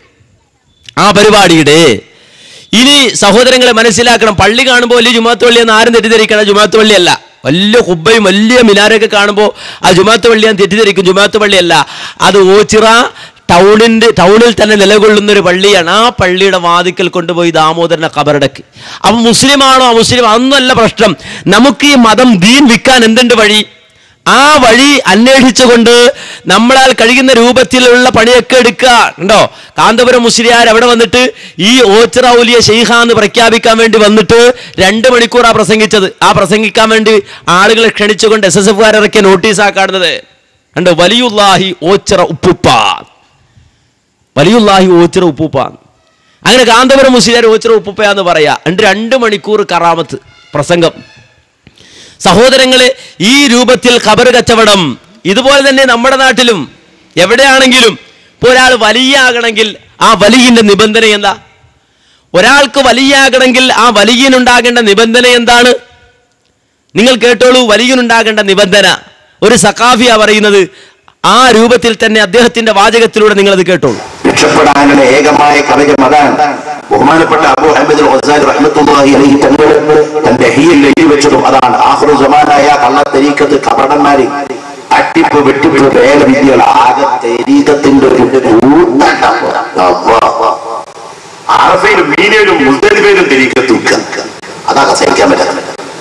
A: ആ പരിപാടിയുടെ ഇനി സഹോദരങ്ങളെ മനസ്സിലാക്കണം പള്ളി കാണുമ്പോൾ വലിയ ജുമാത്ത് പള്ളി എന്ന് ആരും തെറ്റിദ്ധരിക്കണം ജുമാത്ത് പള്ളിയല്ല വലിയ കുബ്ബയും വലിയ മിനാരൊക്കെ കാണുമ്പോൾ ആ ജുമാത്ത് പള്ളിയാൻ തെറ്റിദ്ധരിക്കും ജുമാത്ത് പള്ളിയല്ല അത് ഓച്ചിറ ടൗണിന്റെ ടൗണിൽ തന്നെ നിലകൊള്ളുന്ന ഒരു പള്ളിയാണ് ആ പള്ളിയുടെ വാതിക്കൽ കൊണ്ടുപോയി ദാമോദരനെ കബറടക്കി അപ്പൊ മുസ്ലിമാണോ മുസ്ലിം അതൊന്നുമല്ല പ്രശ്നം നമുക്ക് ഈ മതം ദീൻ വിൽക്കാൻ എന്തുണ്ട് വഴി ആ വഴി അന്വേഷിച്ചുകൊണ്ട് നമ്മളാൽ കഴിയുന്ന രൂപത്തിലുള്ള പണിയൊക്കെ എടുക്കുക ഉണ്ടോ കാന്തപുരം മുസ്ലിയാർ അവിടെ വന്നിട്ട് ഈ ഓച്ചിറ ഔലിയ ഷെയ്ഖ എന്ന് പ്രഖ്യാപിക്കാൻ വേണ്ടി വന്നിട്ട് രണ്ട് മണിക്കൂറാ പ്രസംഗിച്ചത് ആ പ്രസംഗിക്കാൻ വേണ്ടി ആളുകളെ ക്ഷണിച്ചുകൊണ്ട് എസ് എസ് എഫ് ഇറക്കിയ നോട്ടീസാ കാണുന്നത് കണ്ടോ വലിയുല്ലാഹി ഓച്ചിറ ഉപ്പുപ്പ വലിയുല്ലാഹി ഓച്ചിറ ഉപ്പുപ്പ അങ്ങനെ കാന്തപുരം മുസ്ലിയാർ ഓച്ചിറ ഉപ്പുപ്പ എന്ന് പറയാ രണ്ട് രണ്ട് മണിക്കൂർ കറാമത്ത് പ്രസംഗം സഹോദരങ്ങളെ ഈ രൂപത്തിൽ ഖബർ കച്ചവടം ഇതുപോലെ തന്നെ നമ്മുടെ നാട്ടിലും എവിടെയാണെങ്കിലും ഇപ്പോൾ ഒരാൾ വലിയാകണമെങ്കിൽ ആ വലിയിന്റെ നിബന്ധന എന്താ ഒരാൾക്ക് വലിയാകണമെങ്കിൽ ആ വലിയനുണ്ടാകേണ്ട നിബന്ധന എന്താണ് നിങ്ങൾ കേട്ടോളൂ വലിയനുണ്ടാകേണ്ട നിബന്ധന ഒരു സഖാഫിയ പറയുന്നത് ആ രൂപത്തിൽ തന്നെ അദ്ദേഹത്തിന്റെ വാചകത്തിലൂടെ നിങ്ങൾ അത് കേട്ടോളൂ
H: രക്ഷപ്പെടാനുള്ള ഏകമായ കവചം അതാണ് ബഹുമാനപ്പെട്ട അബു അഹമ്മദ് റഹ്സാൻ റഹ്മത്തുള്ളാഹി അലൈഹി തങ്ങൾ തന്റെ ഹീയിൽ എഴുതി വെച്ചതും അതാണ് ആഹ്റു സമാനായ കള്ളത്തരീക്കത്ത് കപടന്മാര് അട്ടിപ്പ് വെട്ടിപ്പ് വേലവിദ്യകൾ ആകെ തെരീക്കത്തിന്റെ ഒരു ആർഫയിലും മീനയിലും മുസ്തലിഫയിലും തെരീക്കത്ത് അതാകെ സഹിക്കാൻ പറ്റാത്ത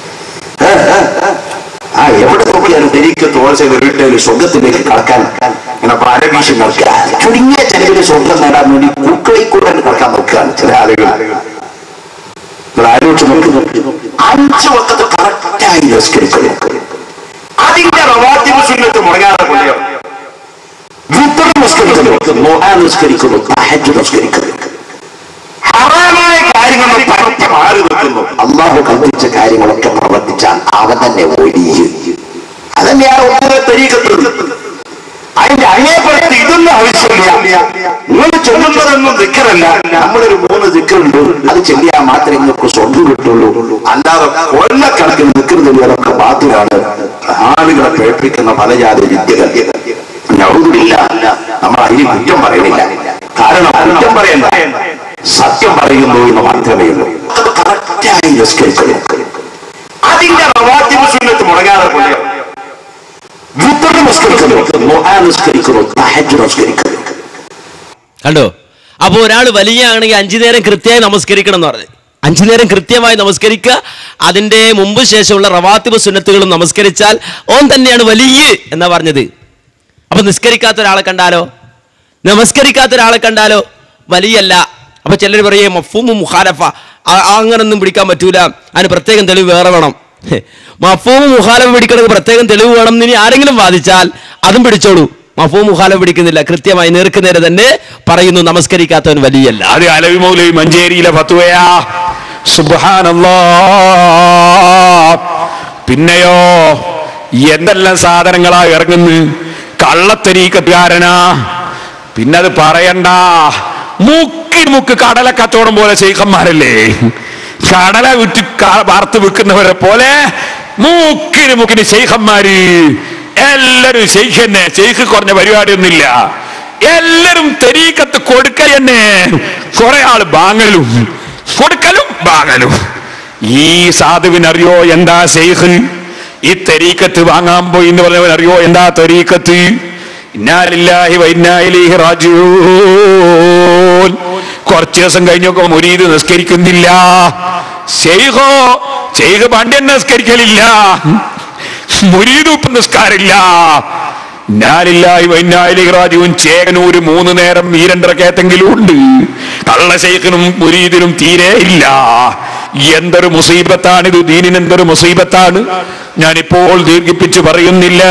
H: ആ എവിടെ നോക്കിയാലും തെരീക്കത്ത് ഹോൾസെയിൽ റീറ്റെയിൽ സ്വർഗത്തിലേക്ക് കടക്കാൻ ഇങ്ങനെ പരവീശം നടക്കുക ചുരുങ്ങിയ ചെലവില് സ്വർഗം നേടാൻ വേണ്ടി കുക്കളി കൂടെ കടക്കാൻ നോക്കുകയാണ് ചില ആളുകൾ നിങ്ങൾ ആലോചിച്ച് നോക്കി അഞ്ച് വക്കത്ത് കറക്റ്റായി നിസ്കരിക്കുന്നു അതിന്റെ റവാത്തിബ് സുന്നത്ത് മുടങ്ങാതെ കൊള്ളിയോ വിത്തർ നിസ്കരിക്കുന്നു മൊഹാൻ നിസ്കരിക്കുന്നു തഹജ്ജുദ് നിസ്കരിക്കുന്നു ഹറാമായ കാര്യങ്ങൾ പരത്തി മാറി നിൽക്കുന്നു അള്ളാഹു കൽപ്പിച്ച കാര്യങ്ങളൊക്കെ പ്രവർത്തിച്ചാൽ അവൻ തന്നെ ഒഴിയും അതന്നെയാണ് ഒന്നിനെ തെരീക്കത്തുള്ളത് അതിന്റെ അങ്ങേപ്പുറത്ത് ഇതൊന്നും ആവശ്യമില്ല നിങ്ങൾ ചൊല്ലുന്നതൊന്നും ദിക്കറല്ല നമ്മളൊരു മൂന്ന് ദിക്കറുണ്ട് അത് ചെല്ലിയാൽ മാത്രമേ നിങ്ങൾക്ക് സ്വർണ്ണം കിട്ടുള്ളൂ അല്ലാതെ കൊല്ലക്കണക്കിന് നിൽക്കുന്നതൊക്കെ ബാധ്യമാണ് ആളുകളെ പേപ്പിക്കുന്ന പലജാതി വിദ്യകൾ ഞൗതില്ല നമ്മൾ അതിന് കുറ്റം പറയുന്നില്ല കാരണം കുറ്റം പറയണ്ട സത്യം പറയുന്നു എന്ന് മാത്രമേ ഉള്ളൂ അത് കറക്റ്റായി നിസ്കരിക്കുന്നു അതിന്റെ റവാത്തിബ് സുന്നത്ത് മുടങ്ങാതെ കൊള്ളിയോ വിത്തർ നിസ്കരിക്കുന്നു മൊഹാൻ നിസ്കരിക്കുന്നു തഹജ്ജുദ് നിസ്കരിക്കുന്നു
A: കണ്ടോ അപ്പോൾ ഒരാൾ വലിയ ആണെങ്കിൽ അഞ്ചു നേരം കൃത്യമായി നമസ്കരിക്കണം എന്ന് പറഞ്ഞു അഞ്ചു നേരം കൃത്യമായി നമസ്കരിക്കുക അതിന്റെ മുമ്പ് ശേഷമുള്ള റവാത്തിബ് സുന്നത്തുകളും നമസ്കരിച്ചാൽ ഓൻ തന്നെയാണ് വലിയ എന്നാ പറഞ്ഞത് അപ്പൊ നിസ്കരിക്കാത്ത ഒരാളെ കണ്ടാലോ നമസ്കരിക്കാത്ത ഒരാളെ കണ്ടാലോ വലിയല്ല അപ്പൊ ചിലർ പറയേ മഫൂമു മുഖാലഫ ആ- ആ അങ്ങനൊന്നും പിടിക്കാൻ പറ്റൂല അതിന് പ്രത്യേകം തെളിവ് വേറെ വേണം ഹെ, മഫൂമു മുഖാലഫ പിടിക്കണമെങ്കിൽ പ്രത്യേകം തെളിവ് വേണം എന്ന് ഇനി ആരെങ്കിലും വാദിച്ചാൽ അതും പിടിച്ചോളൂ മഫൂമു മുഖാലഫ പിടിക്കുന്നില്ല കൃത്യമായി നേർക്കുനേരെ തന്നെ പറയുന്നു നമസ്കരിക്കാത്തവൻ വലിയല്ല
G: അത് അലവി മൗലവി മഞ്ചേരിയിലെ ഫത്വയാ സുബ്ഹാനല്ലാ പിന്നെയോ എന്തെല്ലാം സാധനങ്ങളാ ഇറങ്ങുന്നു കള്ളത്തരീക്കത്തുകാരനാ പിന്നെ അത് പറയണ്ട മുക്കി മുക്ക് കടല കച്ചവടം പോലെ ശൈഖന്മാരല്ലേ കടല വിറ്റ് ക- വാർത്ത് വിൽക്കുന്നവരെ പോലെ മുക്കിന് മുക്കിന് ശൈഖന്മാര് എല്ലാരും ശൈഖ് തന്നെ ശൈഖ് കുറഞ്ഞ പരിപാടിയൊന്നുമില്ല എല്ലാരും തെരീക്കത്ത് കൊടുക്കൽ തന്നെ കുറെ ആള് വാങ്ങലും കൊടുക്കലും വാങ്ങലും ഈ സാധുവിനറിയോ എന്താ ശൈഖ് ഈ തെരീക്കത്ത് വാങ്ങാൻ പോയി എന്ന് പറഞ്ഞവൻ അറിയോ എന്താ തെരീക്കത്ത് ഇന്നാലില്ലാഹി വൈന്നായിലേഹി റാജൂൻ കുറച്ച് ദിവസം കഴിഞ്ഞൊക്കെ മുരീത് നിസ്കരിക്കുന്നില്ല ശൈഖോ ശൈഖ് പണ്ഡ്യൻ നിസ്കരിക്കലില്ല മുരീദ് ഇപ്പം നിസ്കാരില്ല ഞാനില്ലായി വൈനായിലേക്ക് റാജുവും ചേകനൂര് മൂന്ന് നേരം ഈ രണ്ടരക്കേത്തെങ്കിലും ഉണ്ട് കള്ളശേഖനും മുരീദിനും തീരെ ഇല്ല എന്തൊരു മുസീബത്താണിത് ദീനിന് എന്തൊരു മുസീബത്താണ് ഞാനിപ്പോൾ ദീർഘിപ്പിച്ച് പറയുന്നില്ല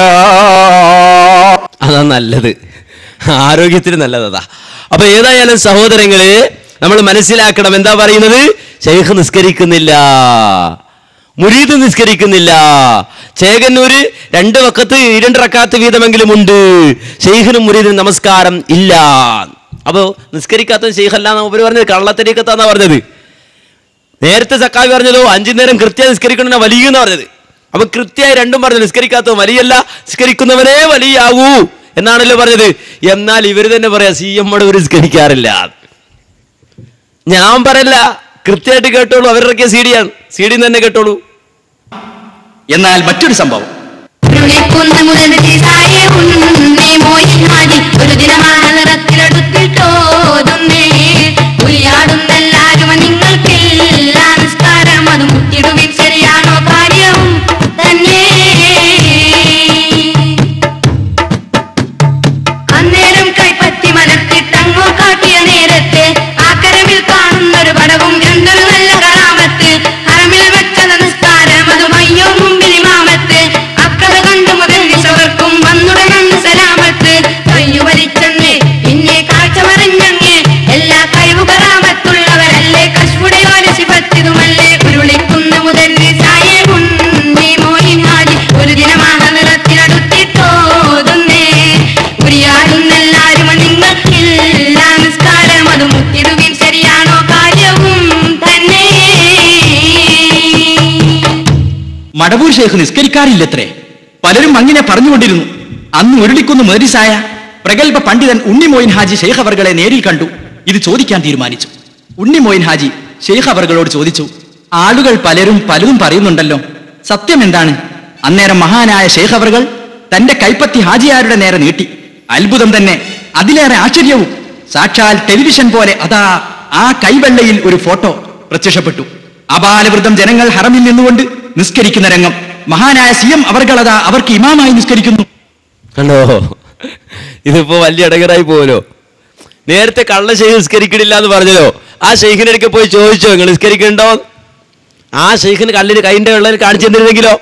A: അതാ നല്ലത് ആരോഗ്യത്തിന് നല്ലതാ അപ്പൊ ഏതായാലും സഹോദരങ്ങളെ നമ്മൾ മനസ്സിലാക്കണം എന്താ പറയുന്നത് ശൈഖ് നിസ്കരിക്കുന്നില്ല മുരീദ് നിസ്കരിക്കുന്നില്ല ചേകന്നൂര് രണ്ട് വക്കത്ത് രണ്ട് റക്കാത്ത് വീതമെങ്കിലും ഉണ്ട് ഷെയ്ഖിനും മുരീദിനും നമസ്കാരം ഇല്ല അപ്പോ നിസ്കരിക്കാത്ത ഷെയ്ഖല്ല എന്ന് ഉപരി പറഞ്ഞത് കള്ളത്തരീക്കത്താന്നാ പറഞ്ഞത് നേരത്തെ സക്കാവി പറഞ്ഞതോ അഞ്ചു നേരം കൃത്യ നിസ്കരിക്കണമെന്ന വലിയ എന്ന് പറഞ്ഞത് അപ്പൊ കൃത്യമായി രണ്ടും പറഞ്ഞു നിസ്കരിക്കാത്തവൻ വലിയല്ല നിസ്കരിക്കുന്നവനേ വലിയാകൂ എന്നാണല്ലോ പറഞ്ഞത് എന്നാൽ ഇവർ തന്നെ പറയാ സി എമ്മോട് ഇവർ നിസ്കരിക്കാറില്ല ഞാൻ പറയല്ല കൃത്യമായിട്ട് കേട്ടോളൂ അവരുടെ സി ഡിയാണ് സി ഡി തന്നെ കേട്ടോളൂ
I: എന്നാൽ മറ്റൊരു സംഭവം
J: ഉരുളിക്കുന്ന മുതലായ ഉണ്ണി മോയിൻ ഹാജി ഒരു ദിനമാണ് നിറത്തിലെടുത്തിട്ടോതുന്നേ ഉയ്യാടുന്നെല്ലാരും നിങ്ങൾക്കെല്ലാം നിസ്കാരം അത് മുത്തിടുവിൻ ശരിയാണോ കാര്യം തന്നെ
I: മടവൂർ ഷേഖ് നിസ്കരിക്കാറില്ലത്രേ പലരും അങ്ങനെ പറഞ്ഞുകൊണ്ടിരുന്നു അന്ന് ഉരുളിക്കുന്ന് മേരിസായ പ്രഗത്ഭ പണ്ഡിതൻ ഉണ്ണിമോയിൻ ഹാജി ഷെയ്ഖ് അവർകളെ നേരിൽ കണ്ടു ഇത് ചോദിക്കാൻ തീരുമാനിച്ചു ഉണ്ണിമോയിൻ ഹാജി ഷെയ്ഖ് അവർകളോട് ചോദിച്ചു ആളുകൾ പലരും പലതും പറയുന്നുണ്ടല്ലോ സത്യം എന്താണ് അന്നേരം മഹാനായ ഷെയ്ഖ് അവർകൾ തന്റെ കൈപ്പത്തി ഹാജിയാരുടെ നേരെ നീട്ടി അത്ഭുതം തന്നെ അതിലേറെ ആശ്ചര്യവും സാക്ഷാൽ ടെലിവിഷൻ പോലെ അതാ ആ കൈവെള്ളയിൽ ഒരു ഫോട്ടോ പ്രത്യക്ഷപ്പെട്ടു അപാലവൃതം ജനങ്ങൾ ഹറമിൽ നിന്നുകൊണ്ട് നിസ്കരിക്കുന്ന രംഗം മഹാനായ സി എം അവർകളതാ അവർക്ക് ഇമാമായി നിസ്കരിക്കുന്നു
A: കണ്ടോ ഇതിപ്പോ വലിയ ഇടകരായി പോവല്ലോ നേരത്തെ കള്ള ഷെയ്ഖ് നിസ്കരിക്കണില്ല എന്ന് പറഞ്ഞല്ലോ ആ ഷെയ്ഖിന്റെ അടുക്കെ പോയി ചോദിച്ചോ നിങ്ങൾ നിസ്കരിക്കണ്ടോ ആ ഷെയ്ഖിന് കല്ലിന് കൈന്റെ വെള്ളയിൽ കാണിച്ചു തന്നിരുന്നെങ്കിലോ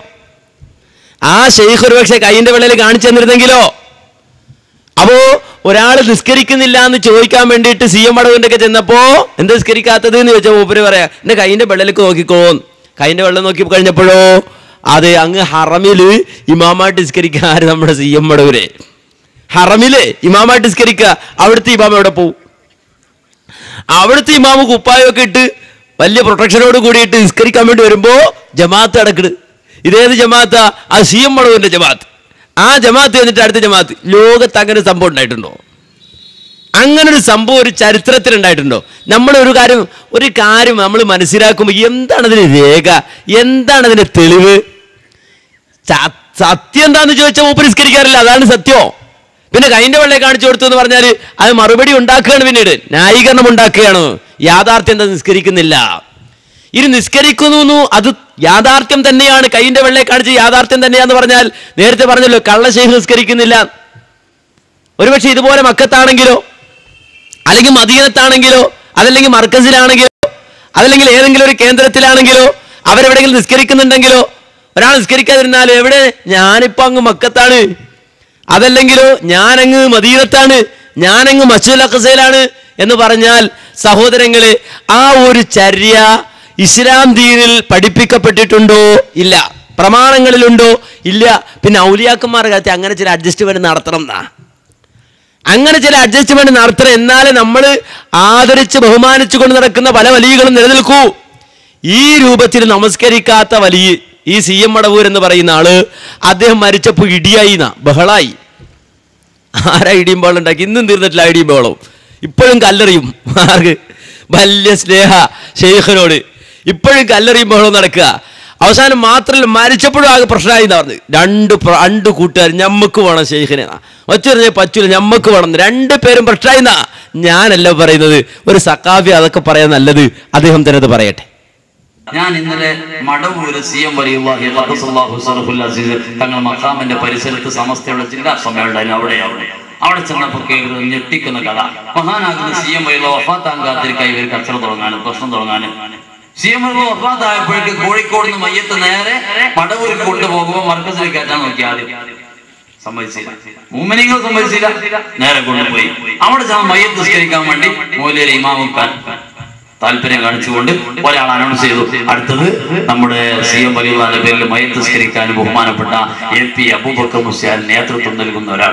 A: ആ ഷെയ്ഖ് ഒരു പക്ഷേ കൈന്റെ വെള്ളയിൽ കാണിച്ചു തന്നിരുന്നെങ്കിലോ അപ്പോ ഒരാൾ നിസ്കരിക്കുന്നില്ല എന്ന് ചോദിക്കാൻ വേണ്ടിയിട്ട് സി എം മടവിന്റെ ഒക്കെ ചെന്നപ്പോ എന്താ നിസ്കരിക്കാത്തത് എന്ന് ചോദിച്ചാൽ മൂപ്പര് പറയാ എന്റെ കൈന്റെ വെള്ളയിലേക്ക് നോക്കിക്കോ കൈന്റെ വെള്ളം നോക്കി കഴിഞ്ഞപ്പോഴോ അതെ അങ്ങ് ഹറമില് ഇമാമായിട്ട് നിസ്കരിക്കുക ആര് നമ്മുടെ സി എം മടവര് ഹറമില് ഇമാമായിട്ട് നിസ്കരിക്കുക അവിടുത്തെ ഇമാമ എവിടെ പോവും അവിടുത്തെ ഇമാമ് കുപ്പായൊക്കെ ഇട്ട് വലിയ പ്രൊട്ടക്ഷനോട് കൂടിയിട്ട് നിസ്കരിക്കാൻ വേണ്ടി വരുമ്പോ ജമാഅത്ത് അടക്കണ് ഇതേത് ജമാഅത്താ ആ സി എം മടവിന്റെ ജമാഅത്ത് ആ ജമാഅത്ത് എന്നിട്ട് അടുത്ത ജമാഅത്ത് ലോകത്ത് അങ്ങനെ ഒരു സംഭവം ഉണ്ടായിട്ടുണ്ടോ അങ്ങനെ ഒരു സംഭവം ഒരു ചരിത്രത്തിൽ ഉണ്ടായിട്ടുണ്ടോ നമ്മൾ ഒരു കാര്യം ഒരു കാര്യം നമ്മൾ മനസ്സിലാക്കുമ്പോൾ എന്താണ് അതിന് രേഖ എന്താണ് അതിന്റെ തെളിവ് ച- സത്യം എന്താന്ന് ചോദിച്ചാൽ മൂപ്പര് നിസ്കരിക്കാറില്ല അതാണ് സത്യം പിന്നെ കൈന്റെ വെള്ളയെ കാണിച്ചു കൊടുത്തു എന്ന് പറഞ്ഞാൽ അത് മറുപടി ഉണ്ടാക്കുകയാണ് പിന്നീട് ന്യായീകരണം ഉണ്ടാക്കുകയാണ് യാഥാർത്ഥ്യം എന്താ നിസ്കരിക്കുന്നില്ല ഇനി നിസ്കരിക്കുന്നു എന്ന് അത് യാഥാർത്ഥ്യം തന്നെയാണ് കൈന്റെ വെള്ളയെ കാണിച്ച് യാഥാർത്ഥ്യം തന്നെയാന്ന് പറഞ്ഞാൽ നേരത്തെ പറഞ്ഞല്ലോ കള്ളശേഖ് നിസ്കരിക്കുന്നില്ല ഒരുപക്ഷെ ഇതുപോലെ മക്കത്താണെങ്കിലോ അല്ലെങ്കിൽ മദീനത്താണെങ്കിലോ അതല്ലെങ്കിൽ മർക്കസിലാണെങ്കിലോ അതല്ലെങ്കിൽ ഏതെങ്കിലും ഒരു കേന്ദ്രത്തിലാണെങ്കിലോ അവരെവിടെയെങ്കിലും നിസ്കരിക്കുന്നുണ്ടെങ്കിലോ ഒരാൾ നിസ്കരിക്കാതിരുന്നാലും എവിടെ ഞാനിപ്പോ അങ്ങ് മക്കത്താണ് അതല്ലെങ്കിലോ ഞാനങ്ങ് മദീനത്താണ് ഞാനങ്ങ് മസ്ജിദുൽ അഖസയിലാണ് എന്ന് പറഞ്ഞാൽ സഹോദരങ്ങളെ ആ ഒരു ചര്യ ഇസ്ലാം ദീനിൽ പഠിപ്പിക്കപ്പെട്ടിട്ടുണ്ടോ ഇല്ല പ്രമാണങ്ങളിലുണ്ടോ ഇല്ല പിന്നെ ഔലിയാക്കന്മാരുടെ കാര്യത്തിൽ അങ്ങനെ ചില അഡ്ജസ്റ്റ്മെന്റ് നടത്തണം എന്നാ അങ്ങനെ ചില അഡ്ജസ്റ്റ്മെന്റ് നടത്തണം എന്നാലേ നമ്മൾ ആദരിച്ച് ബഹുമാനിച്ചു കൊണ്ട് നടക്കുന്ന പല വലിയകളും നിലനിൽക്കൂ ഈ രൂപത്തിൽ നമസ്കരിക്കാത്ത വലിയ ഈ സി എം മടവൂർ എന്ന് പറയുന്ന ആള് അദ്ദേഹം മരിച്ചപ്പോൾ ഇടിയായി എന്നാ ബഹളായി ആരാ ഇടിയും ബഹളം ഉണ്ടാക്കി ഇന്നും തീർന്നിട്ടില്ല ആ ഇടിയും ബഹളവും ഇപ്പോഴും കല്ലെറിയും ആർക്ക് വലിയ സ്നേഹ ഷെയ്ഖിനോട് ഇപ്പോഴും കല്ലെറിയും ബഹളവും നടക്കുക അവസാനം മാത്രമല്ല മരിച്ചപ്പോഴും ആകെ പ്രശ്നമായി എന്നാ പറഞ്ഞു രണ്ട് പ്ര- രണ്ട് കൂട്ടുകാർ ഞമ്മക്ക് വേണം ഷെയ്ഖിനെ ഒറ്റ പറഞ്ഞാൽ പറ്റൂല ഞമ്മക്ക് വേണം രണ്ട് പേരും പ്രശ്നമായി എന്നാ ഞാനല്ല പറയുന്നത് ഒരു സക്കാഫി അതൊക്കെ പറയാൻ നല്ലത് അദ്ദേഹം തന്നെ അത് പറയട്ടെ
K: ഞാൻ ഇന്നലെ മടവൂര് സി എം വലിയുള്ളാഹി ഖദ്ദസല്ലാഹു സറഫുൽ അസീസ് തങ്ങൾ മക്കാമിന്റെ പരിസരത്ത് സമസ്തയുടെ ജില്ലാ സമ്മേളനം അവിടെ അവിടെ അവിടെ ചെന്നപ്പോൾ കേൾക്കുന്നത് ഞെട്ടിക്കുന്ന കഥ മഹാനാകുന്ന സി എം വലിയുള്ള വഫാത്താൻ കാത്തിരിക്കായി ഇവർ കച്ചറ തുടങ്ങാനും പ്രശ്നം തുടങ്ങാനും സി എം വലിയുള്ള വഫാത്തായപ്പോഴേക്ക് കോഴിക്കോട് നിന്ന് മയ്യത്ത് നേരെ മടവൂരിൽ കൊണ്ടുപോകുമ്പോൾ മർക്കസിൽ കയറ്റാൻ നോക്കി ആദ്യം സമ്മതിച്ചില്ല മൂമനിങ്ങൾ സമ്മതിച്ചില്ല നേരെ കൊണ്ടുപോയി അവിടെ ചെന്ന് മയ്യത്ത് നിസ്കരിക്കാൻ വേണ്ടി മൂലയിലെ ഇമാമുക്കാൻ താല്പര്യം കാണിച്ചുകൊണ്ട് ഒരാൾ അനൗൺസ് ചെയ്തു അടുത്തത് നമ്മുടെ സി എം വലിയുള്ളാന്റെ പേരിൽ മയ്യത്ത് നിസ്കരിക്കാൻ ബഹുമാനപ്പെട്ട എ പി അബൂബക്കർ മുസ്യാൽ നേതൃത്വം നൽകുന്ന ഒരാൾ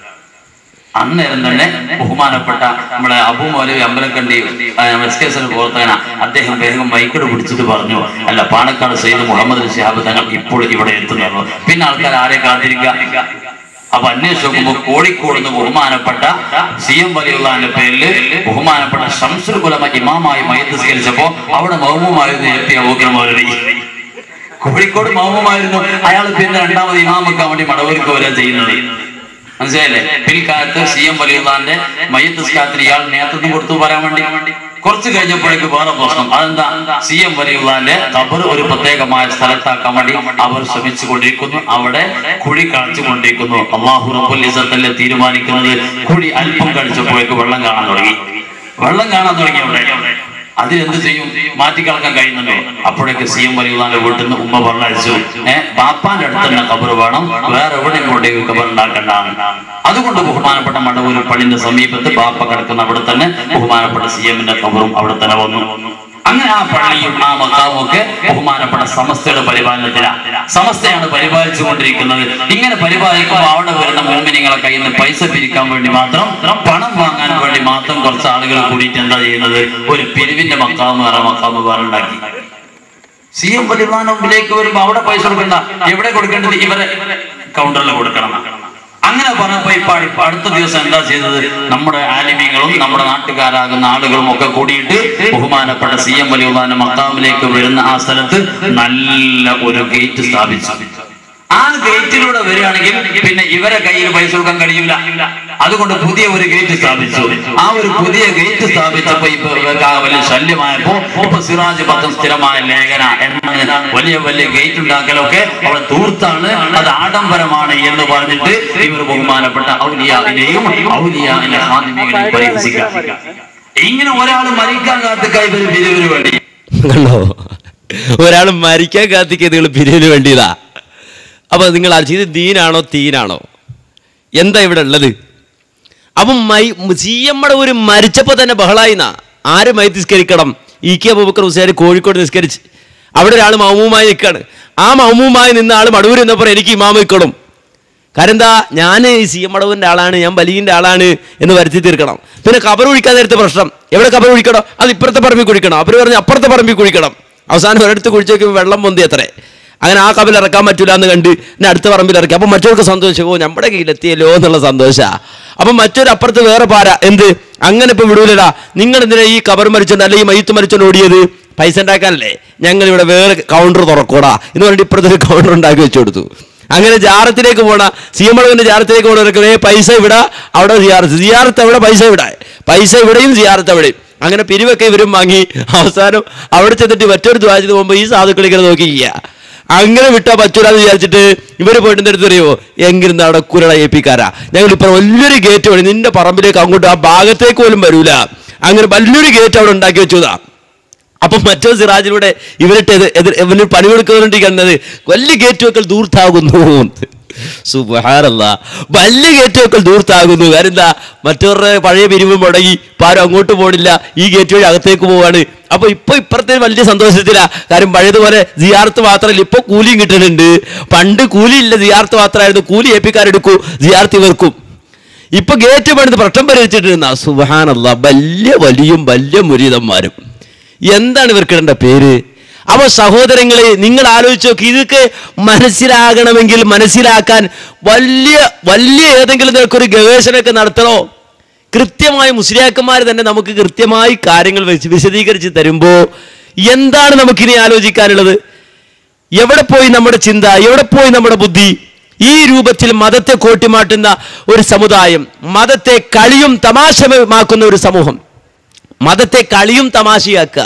K: അന്നേരം തന്നെ ബഹുമാനപ്പെട്ട നമ്മുടെ Abu Maulavi Ambalakkandi S K S L പ്രവർത്തകന അദ്ദേഹം വേഗം മൈക്കട് പിടിച്ചിട്ട് പറഞ്ഞു അല്ല പാണക്കാട് സയ്യിദ് മുഹമ്മദ് ഷിഹാബ് തങ്ങൾ ഇപ്പോൾ ഇവിടെ എത്തുന്നു പിന്നെ ആൾക്കാർ ആരെ കാത്തിരിക്കുക അപ്പൊ അന്വേഷിച്ച് നോക്കുമ്പോൾ കോഴിക്കോട് നിന്ന് ബഹുമാനപ്പെട്ട സി എം വലിയുള്ളാന്റെ പേരിൽ ബഹുമാനപ്പെട്ട ഷംസുൽ കുലമ ഇമാമായി മയത്തിസ്കരിച്ചപ്പോ അവിടെ മൗമുമായിരുന്നു എ പി അബൂക്കർ മൗലവി കോഴിക്കോട് മൗമുമായിരുന്നു അയാൾ പിന്നെ രണ്ടാമത് ഇമാമക്കാൻ വേണ്ടി മടവൂർക്ക് വരിക ചെയ്യുന്നത് മനസ്സിലായില്ലേ പിൽക്കാലത്ത് സി എം വലിയുള്ളാന്റെ മയ്യത്തിസ്കാരത്തിന് ഇയാൾ നേതൃത്വം കൊടുത്തു പറയാൻ വേണ്ടി കുറച്ച് കഴിഞ്ഞപ്പോഴേക്ക് വേറെ പ്രശ്നം അതെന്താ സി എം വലിയുള്ളാന്റെ ഖബർ ഒരു പ്രത്യേകമായ സ്ഥലത്താക്കാൻ വേണ്ടി അവർ ശ്രമിച്ചു കൊണ്ടിരിക്കുന്നു അവിടെ കുഴി കാണിച്ചു കൊണ്ടിരിക്കുന്നു അള്ളാഹു റബ്ബുൽ ഇസത്തല്ലേ തീരുമാനിക്കുന്നത് കുഴി അല്പം കഴിച്ചപ്പോഴേക്ക് വെള്ളം കാണാൻ തുടങ്ങി വെള്ളം കാണാൻ തുടങ്ങി അവിടെ അതിലെന്ത് ചെയ്യും മാറ്റിക്കളക്കാൻ കഴിയുന്നുണ്ടോ അപ്പോഴേക്ക് സി എം വലിയുള്ളാന്റെ വീട്ടിൽ നിന്ന് ഉമ്മ പറഞ്ഞയച്ചു ഏഹ് ബാപ്പാന്റെ അടുത്ത് തന്നെ ഖബർ വേണം വേറെ എവിടെയും കൊണ്ടേക്ക് ഖബർ ഉണ്ടാക്കണ്ട അതുകൊണ്ട് ബഹുമാനപ്പെട്ട മടവൂർ പള്ളിന്റെ സമീപത്ത് ബാപ്പ കിടക്കുന്ന അവിടെ തന്നെ ബഹുമാനപ്പെട്ട സി എമ്മിന്റെ ഖബറും അവിടെ തന്നെ വന്നു അങ്ങനെ ആ പള്ളിയും ആ മക്കാവും ഒക്കെ ബഹുമാനപ്പെട്ട സമസ്തയുടെ പരിപാലനത്തിലാണ് സമസ്തയാണ് പരിപാലിച്ചു കൊണ്ടിരിക്കുന്നത് ഇങ്ങനെ പരിപാലിക്കുമ്പോൾ അവിടെ വരുന്ന മോമിനിങ്ങളെ കയ്യിൽ നിന്ന് പൈസ പിരിക്കാൻ വേണ്ടി മാത്രം പണം വാങ്ങാൻ വേണ്ടി മാത്രം കുറച്ച് ആളുകൾ കൂടിയിട്ട് എന്താ ചെയ്യുന്നത് ഒരു പിരിവിന്റെ മക്കാവ് വേറെ മക്കാവ് വേറെ ഉണ്ടാക്കി സി എം വലിവാനമ്പിലേക്ക് വരുമ്പോ അവിടെ പൈസ കൊടുക്കണ്ട എവിടെ കൊടുക്കേണ്ടത് ഇവരെ കൗണ്ടറിൽ കൊടുക്കണം അങ്ങനെ പറഞ്ഞപ്പോ ഇപ്പൊ ഇപ്പൊ അടുത്ത ദിവസം എന്താ ചെയ്തത് നമ്മുടെ ആലിമ്യങ്ങളും നമ്മുടെ നാട്ടുകാരാകുന്ന ആളുകളും ഒക്കെ കൂടിയിട്ട് ബഹുമാനപ്പെട്ട സി എം വലിവാന മക്കാമിലേക്ക് വരുന്ന ആ സ്ഥലത്ത് നല്ല ഒരു ഗേറ്റ് സ്ഥാപിച്ചു ആ ഗേറ്റിലൂടെ വരികയാണെങ്കിൽ പിന്നെ ഇവരെ കയ്യിൽ പൈസ കൊടുക്കാൻ കഴിയില്ല അതുകൊണ്ട് പുതിയ ഒരു ഗേറ്റ് സ്ഥാപിച്ചു ആ ഒരു പുതിയ ഗേറ്റ് സ്ഥാപിച്ചപ്പോ ഇപ്പൊ ഇവർക്ക് ആ വലിയ ശല്യമായപ്പോ ഇപ്പൊ സിറാജ് പത്രം സ്ഥിരമായ ലേഖന എന്നാണ് വലിയ വലിയ ഗേറ്റ് ഉണ്ടാക്കലൊക്കെ അവിടെ തൂർത്താണ് അത് ആഡംബരമാണ് എന്ന് പറഞ്ഞിട്ട് ഇവർ ബഹുമാനപ്പെട്ട ഔലിയാവിനെയും ഔലിയാവിന്റെ ഹാദിമികളെയും പരിഹസിക്കാം ഇങ്ങനെ ഒരാൾ മരിക്കാൻ കാത്ത് കൈവരും പിരിവിന് വേണ്ടി
A: കണ്ടോ ഒരാൾ മരിക്കാൻ കാത്തിക്കുക നിങ്ങൾ പിരിവിന് വേണ്ടിയതാ അപ്പൊ നിങ്ങൾ ആലോചിച്ച് ഇത് ദീനാണോ തീനാണോ എന്താ ഇവിടെ ഉള്ളത് അപ്പം മൈ സി എമ്മടെ ഒരു മരിച്ചപ്പോ തന്നെ ബഹളായിന്നാ ആര് മൈ നിസ്കരിക്കണം ഇ കെ അബൂബക്കർ ഹുസൈൻ കോഴിക്കോട് നിസ്കരിച്ച് അവിടെ ഒരാൾ മൗമുമായി നിൽക്കാണ് ആ മൗമുമായി നിന്ന ആൾ മടൂർ എന്നപ്പോൾ എനിക്ക് ഇമാമ നിൽക്കണം കാരണം എന്താ ഞാൻ ഈ സി എം മടവിൻ്റെ ആളാണ് ഞാൻ ബലീൻ്റെ ആളാണ് എന്ന് വരുത്തി തീർക്കണം പിന്നെ കബർ കുഴിക്കാൻ നേരത്തെ പ്രശ്നം എവിടെ കബർ കുഴിക്കണം അത് ഇപ്പുറത്തെ പറമ്പിൽ കുഴിക്കണം അവർ പറഞ്ഞ് അപ്പുറത്തെ പറമ്പിൽ കുഴിക്കണം അവസാനം ഒരിടത്ത് കുഴിച്ച് നോക്കുമ്പോൾ വെള്ളം പൊന്തി അത്രേ അങ്ങനെ ആ കബിൽ ഇറക്കാൻ പറ്റൂല എന്ന് കണ്ട് എന്നെ അടുത്ത പറമ്പിൽ ഇറക്കി അപ്പം മറ്റവർക്ക് സന്തോഷം ഓ നമ്മുടെ കയ്യിലെത്തിയല്ലോ എന്നുള്ള സന്തോഷമാണ് അപ്പം മറ്റൊരു അപ്പുറത്ത് വേറെ പാര എന്ത് അങ്ങനെ ഇപ്പം വിടൂലടാ നിങ്ങൾ എന്തിനാ ഈ കബർ മരിച്ചോണ്ട് അല്ലെങ്കിൽ മയ്യത്ത് മരിച്ചോണ്ട് ഓടിയത് പൈസ ഉണ്ടാക്കാനല്ലേ ഞങ്ങൾ ഇവിടെ വേറെ കൗണ്ടർ തുറക്കൂടാ എന്ന് പറഞ്ഞിട്ട് ഇപ്പുറത്തെ ഒരു കൗണ്ടർ ഉണ്ടാക്കി വെച്ചു കൊടുത്തു അങ്ങനെ ജാറത്തിലേക്ക് പോണ സി എം അളവിന്റെ ജാറത്തിലേക്ക് പോണവർക്ക് ഏ പൈസ ഇവിടെ അവിടെ സിയാറത്ത് സിയാറത്ത് എവിടെ പൈസ ഇവിടെ പൈസ ഇവിടെയും സിയാറത്ത് എവിടെയും അങ്ങനെ പിരിവൊക്കെ ഇവരും വാങ്ങി അവസാനം അവിടെ ചെന്നിട്ട് മറ്റൊരു ദ്വാരത്തിന് പോകുമ്പോൾ ഈ സാധുക്കൾ ഇങ്ങനെ നോക്കിക്കുക അങ്ങനെ വിട്ടാൽ പറ്റൂലെന്ന് വിചാരിച്ചിട്ട് ഇവര് പോയിട്ട് എന്തെടുത്ത് അറിയോ എങ്കിലും അവിടെ കുരള ഏപ്പിക്കാരാ ഞങ്ങൾ ഇപ്പൊ വലിയൊരു ഗേറ്റ് വഴി നിന്റെ പറമ്പിലേക്ക് അങ്ങോട്ട് ആ ഭാഗത്തേക്ക് പോലും വരൂല അങ്ങനെ വലിയൊരു ഗേറ്റ് അവിടെ ഉണ്ടാക്കി വെച്ചതാ അപ്പം മറ്റോ സിറാജിലൂടെ ഇവരിട്ട് എതിർ എതിർ ഇവന് പണി കൊടുക്കുന്നുണ്ടിരിക്കുന്നത് വലിയ ഗേറ്റ് വെക്കൽ ദൂർത്താകുന്നു സുബഹാരല്ല വലിയ ഗേറ്റ് വെക്കൽ ദൂർത്താകുന്നു കാര്യം എന്താ മറ്റവരുടെ പഴയ പിരിവ് മുടങ്ങി ഇപ്പം ആരും അങ്ങോട്ട് പോണില്ല ഈ ഗേറ്റ് വഴി അകത്തേക്ക് പോവാണ് അപ്പൊ ഇപ്പൊ ഇപ്പുറത്തെ വലിയ സന്തോഷത്തിലാ കാര്യം പഴയതുപോലെ സിയാർത്ത് മാത്രമല്ല ഇപ്പൊ കൂലിയും കിട്ടുന്നുണ്ട് പണ്ട് കൂലിയില്ല സിയാർത്ത് മാത്രമായിരുന്നു കൂലി ഏപ്പിക്കാരെടുക്കൂ സിയാർത്ത് ഇവർക്കും ഇപ്പൊ ഗേറ്റ് പണിത് പ്രശ്നം പരിഹരിച്ചിട്ടിരുന്ന സുബഹാനല്ല വലിയ വലിയും വലിയ മുരീതന്മാരും എന്താണ് ഇവർക്കിടേണ്ട പേര് അപ്പൊ സഹോദരങ്ങളെ നിങ്ങൾ ആലോചിച്ച് നോക്കി ഇതൊക്കെ മനസ്സിലാകണമെങ്കിൽ മനസ്സിലാക്കാൻ വലിയ വലിയ ഏതെങ്കിലും നിനക്കൊരു ഗവേഷണമൊക്കെ നടത്തണോ കൃത്യമായി മുസ്ലിയാക്കന്മാർ തന്നെ നമുക്ക് കൃത്യമായി കാര്യങ്ങൾ വെച്ച് വിശദീകരിച്ച് തരുമ്പോൾ എന്താണ് നമുക്കിനി ആലോചിക്കാനുള്ളത് എവിടെ പോയി നമ്മുടെ ചിന്ത എവിടെ പോയി നമ്മുടെ ബുദ്ധി ഈ രൂപത്തിൽ മതത്തെ കോട്ടിമാട്ടുന്ന ഒരു സമുദായം മതത്തെ കളിയും തമാശമാക്കുന്ന ഒരു സമൂഹം മതത്തെ കളിയും തമാശയാക്കുക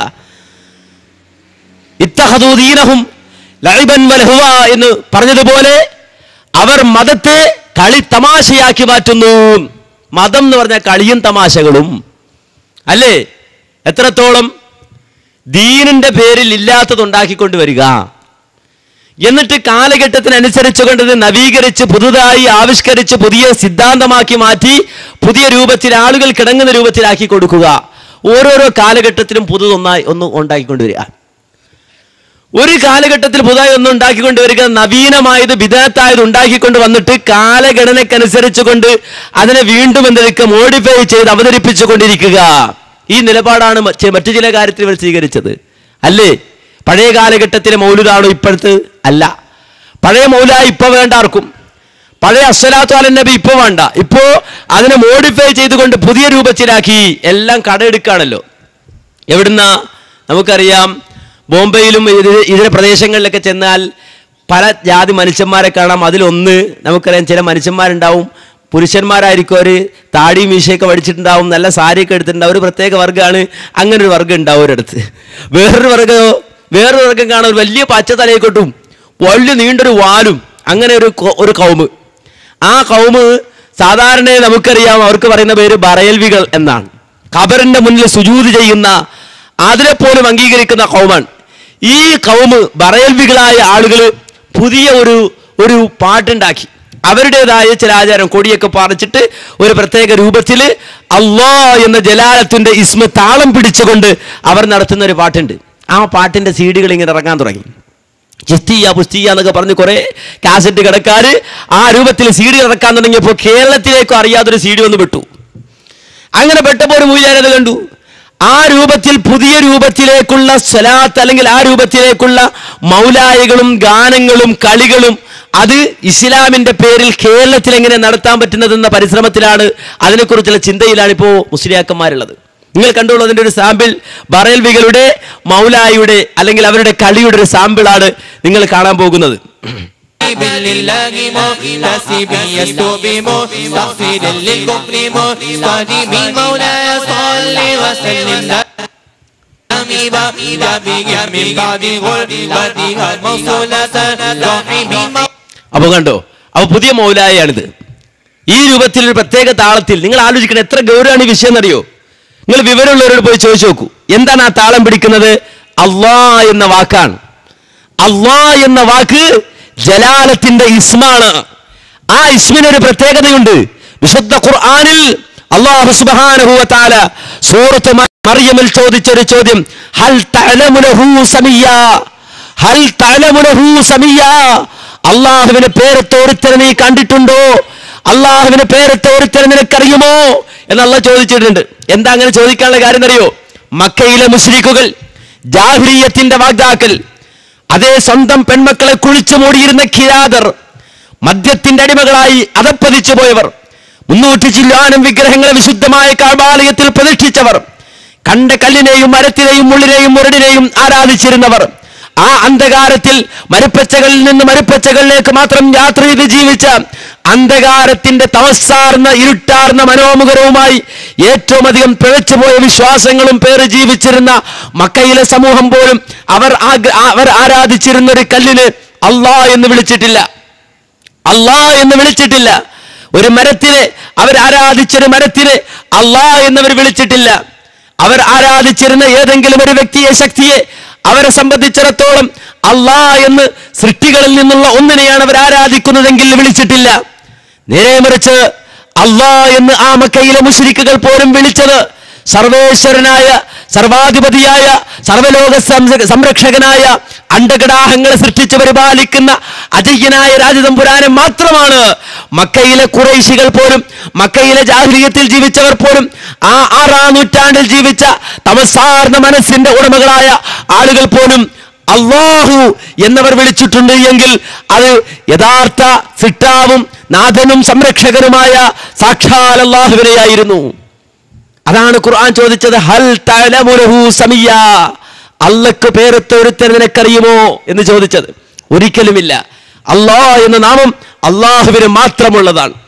A: ഇത്തഹദൂദീനഹും ലൈബൻ വലഹുവ എന്ന് പറഞ്ഞതുപോലെ അവർ മതത്തെ കളി തമാശയാക്കി മാറ്റുന്നു മതം എന്ന് പറഞ്ഞ കളിയും തമാശകളും അല്ലേ എത്രത്തോളം ദീനിന്റെ പേരിൽ ഇല്ലാത്തത് ഉണ്ടാക്കിക്കൊണ്ട് വരിക എന്നിട്ട് കാലഘട്ടത്തിനനുസരിച്ച് കൊണ്ടത് നവീകരിച്ച് പുതുതായി ആവിഷ്കരിച്ച് പുതിയ സിദ്ധാന്തമാക്കി മാറ്റി പുതിയ രൂപത്തിൽ ആളുകൾ കിടങ്ങുന്ന രൂപത്തിലാക്കി കൊടുക്കുക ഓരോരോ കാലഘട്ടത്തിലും പുതുതൊന്നായി ഒന്ന് ഉണ്ടാക്കിക്കൊണ്ടുവരിക ഒരു കാലഘട്ടത്തിൽ പുതുതായി ഒന്നും ഉണ്ടാക്കിക്കൊണ്ട് വരിക നവീനമായത് വിദഗ്ധായത് ഉണ്ടാക്കിക്കൊണ്ട് വന്നിട്ട് കാലഗണനക്കനുസരിച്ച് കൊണ്ട് അതിനെ വീണ്ടും എന്തെടുക്കുക മോഡിഫൈ ചെയ്ത് അവതരിപ്പിച്ചു കൊണ്ടിരിക്കുക ഈ നിലപാടാണ് മറ്റ് മറ്റു ചില കാര്യത്തിൽ ഇവർ സ്വീകരിച്ചത് അല്ലേ പഴയ കാലഘട്ടത്തിലെ മൗലുദാണോ ഇപ്പോഴത്തെ അല്ല പഴയ മൗല ഇപ്പൊ വേണ്ട ആർക്കും പഴയ അസ്സലാത്തു അലൻ നബി ഇപ്പൊ വേണ്ട ഇപ്പോ അതിനെ മോഡിഫൈ ചെയ്തുകൊണ്ട് പുതിയ രൂപത്തിലാക്കി എല്ലാം കടയെടുക്കാണല്ലോ എവിടുന്ന നമുക്കറിയാം ബോംബെയിലും ഇത് ഇതര പ്രദേശങ്ങളിലൊക്കെ ചെന്നാൽ പല ജാതി മനുഷ്യന്മാരെ കാണാം അതിലൊന്ന് നമുക്കറിയാം ചില മനുഷ്യന്മാരുണ്ടാവും പുരുഷന്മാരായിരിക്കും അവർ താടി മീശയൊക്കെ പഠിച്ചിട്ടുണ്ടാവും നല്ല സാരിയൊക്കെ എടുത്തിട്ടുണ്ടാവും ഒരു പ്രത്യേക വർഗ്ഗമാണ് അങ്ങനെ ഒരു വർഗ്ഗം ഉണ്ടാവും ഒരിടത്ത് വേറൊരു വർഗ്ഗമോ വേറൊരു വർഗ്ഗം കാണാം ഒരു വലിയ പച്ച തലയെക്കൊട്ടും വലിയ നീണ്ടൊരു വാലും അങ്ങനെ ഒരു കൊ- ഒരു കൗമ് ആ കൗമ് സാധാരണ നമുക്കറിയാം അവർക്ക് പറയുന്ന പേര് ബറയൽവികൾ എന്നാണ് ഖബറിന്റെ മുന്നിൽ സുജൂത് ചെയ്യുന്ന അതിനെ പോലും അംഗീകരിക്കുന്ന കൗമാണ് ഈ കൗമ് ബറയൽവികളായ ആളുകൾ പുതിയ ഒരു ഒരു പാട്ടുണ്ടാക്കി അവരുടേതായ ചില ആചാരം കൊടിയൊക്കെ പറിച്ചിട്ട് ഒരു പ്രത്യേക രൂപത്തിൽ അള്ളാ എന്ന ജലാലത്തിന്റെ ഇസ്മ താളം പിടിച്ചുകൊണ്ട് അവർ നടത്തുന്ന ഒരു പാട്ടുണ്ട് ആ പാട്ടിന്റെ സീഡികൾ ഇങ്ങനെ ഇറങ്ങാൻ തുടങ്ങി ചിസ്തിയ പുസ്തിയ എന്നൊക്കെ പറഞ്ഞ് കുറെ കാസറ്റ് കിടക്കാര് ആ രൂപത്തിൽ സി ഡി ഇറക്കാൻ തുടങ്ങിയപ്പോൾ കേരളത്തിലേക്കും അറിയാത്തൊരു സി ഡി വന്ന് വിട്ടു അങ്ങനെ പെട്ടപ്പോൾ ഒരു മൂലാരത് കണ്ടു ആ രൂപത്തിൽ പുതിയ രൂപത്തിലേക്കുള്ള സ്വലാത്ത് അല്ലെങ്കിൽ ആ രൂപത്തിലേക്കുള്ള മൗലായകളും ഗാനങ്ങളും കളികളും അത് ഇസ്ലാമിന്റെ പേരിൽ കേരളത്തിൽ എങ്ങനെ നടത്താൻ പറ്റുന്നതെന്ന പരിശ്രമത്തിലാണ് അതിനെക്കുറിച്ചുള്ള ചിന്തയിലാണ് ഇപ്പോൾ മുസ്ലിയാക്കന്മാരുള്ളത് നിങ്ങൾ കണ്ടോളൂ അതിന്റെ ഒരു സാമ്പിൾ ബറേൽവികളുടെ മൗലായുടെ അല്ലെങ്കിൽ അവരുടെ കളിയുടെ ഒരു സാമ്പിളാണ് നിങ്ങൾ കാണാൻ പോകുന്നത്
L: لله محتسب يستوبم مستغفر للكفر مستديم مولاي صل وسلم من بعد غربتها موصولة رحم
A: അപ്പൊ കണ്ടോ അപ്പൊ പുതിയ മൗലായാണിത് ഈ രൂപത്തിൽ ഒരു പ്രത്യേക താളത്തിൽ നിങ്ങൾ ആലോചിക്കണം എത്ര ഗൗരവമാണ് ഈ വിഷയം എന്നറിയോ നിങ്ങൾ വിവരമുള്ളവരോട് പോയി ചോദിച്ചു നോക്കൂ എന്താണ് ആ താളം പിടിക്കുന്നത് അള്ളാ എന്ന വാക്കാണ് അള്ളാ എന്ന വാക്ക് ജലാലത്തിന്റെ ഇസ്മാണ് ആ ഇസ്മിന് ഒരു പ്രത്യേകതയുണ്ട് വിശുദ്ധ ഖുർആനിൽ അള്ളാഹു സുബ്ഹാനഹു വ തആല സൂറത്ത് മ- മറിയമിൽ ചോദിച്ചൊരു ചോദ്യം ഹൽ തഅലമു ലഹു സമീയ ഹൽ തഅലമു ലഹു സമീയ അള്ളാഹുവിന് പേരത്ത് ഒരുത്തരെ നീ കണ്ടിട്ടുണ്ടോ അള്ളാഹുവിന് പേരത്ത് ഒരുത്തരെ നിനക്കറിയുമോ എന്ന് അള്ളാഹ് ചോദിച്ചിട്ടുണ്ട് എന്താ അങ്ങനെ ചോദിക്കാനുള്ള കാര്യം അറിയോ മക്കയിലെ മുസ്ലിക്കുകൾ ജാഹ്ലിയത്തിന്റെ വാഗ്ദാക്കൽ അതേ സ്വന്തം പെൺമക്കളെ കുഴിച്ചു മൂടിയിരുന്ന കിരാദർ മദ്യത്തിന്റെ അടിമകളായി അതപ്പതിച്ചു പോയവർ മുന്നൂറ്റി ചില്ലാനം വിഗ്രഹങ്ങളെ വിശുദ്ധമായ കാഴ്വാലയത്തിൽ പ്രതിഷ്ഠിച്ചവർ കണ്ട കല്ലിനെയും മരത്തിനെയും മുള്ളിനെയും മുരടിനെയും ആരാധിച്ചിരുന്നവർ ആ അന്ധകാരത്തിൽ മരുപ്പച്ചകളിൽ നിന്ന് മരുപ്പച്ചകളിലേക്ക് മാത്രം യാത്ര ചെയ്ത് ജീവിച്ച അന്ധകാരത്തിന്റെ തമസാർന്ന ഇരുട്ടാർന്ന മനോമുഖരവുമായി ഏറ്റവും അധികം പിഴച്ചുപോയ വിശ്വാസങ്ങളും പേര് ജീവിച്ചിരുന്ന മക്കയിലെ സമൂഹം പോലും അവർ ആഗ്ര- അവർ ആരാധിച്ചിരുന്ന ഒരു കല്ലിന് അള്ളാ എന്ന് വിളിച്ചിട്ടില്ല അള്ളാ എന്ന് വിളിച്ചിട്ടില്ല ഒരു മരത്തിനെ അവർ ആരാധിച്ചൊരു മരത്തിനെ അള്ളാ എന്നവർ വിളിച്ചിട്ടില്ല അവർ ആരാധിച്ചിരുന്ന ഏതെങ്കിലും ഒരു വ്യക്തിയെ ശക്തിയെ അവരെ സംബന്ധിച്ചിടത്തോളം അള്ളാ എന്ന് സൃഷ്ടികളിൽ നിന്നുള്ള ഒന്നിനെയാണ് അവർ ആരാധിക്കുന്നതെങ്കിൽ വിളിച്ചിട്ടില്ല നേരെ മറിച്ച് അള്ളാ എന്ന് ആ മക്കയിലെ മുശ്രിക്കുകൾ പോലും വിളിച്ചത് സർവേശ്വരനായ സർവാധിപതിയായ സർവലോക സംര- സംരക്ഷകനായ അണ്ടകടാഹങ്ങളെ സൃഷ്ടിച്ച് പരിപാലിക്കുന്ന അജയ്യനായ രാജതമ്പുരാനെ മാത്രമാണ് മക്കയിലെ കുറൈശികൾ പോലും മക്കയിലെ ജാഹ്ലിയത്തിൽ ജീവിച്ചവർ പോലും ആ ആറാം നൂറ്റാണ്ടിൽ ജീവിച്ച തമസാർന്ന മനസ്സിന്റെ ഉടമകളായ ആളുകൾ പോലും അള്ളാഹു എന്നവർ വിളിച്ചിട്ടുണ്ട് എങ്കിൽ അത് യഥാർത്ഥ സിട്ടാവും നാഥനും സംരക്ഷകനുമായ സാക്ഷാൽ അള്ളാഹുവിനെയായിരുന്നു അതാണ് ഖുർആൻ ചോദിച്ചത് ഹൽ തഅലമുലഹു സമീയ അള്ളക്ക് പേരത്ത് ഒരുത്തൻ നിനക്കറിയുമോ എന്ന് ചോദിച്ചത് ഒരിക്കലുമില്ല അള്ളാഹ് എന്ന നാമം അള്ളാഹുവിന് മാത്രമുള്ളതാണ്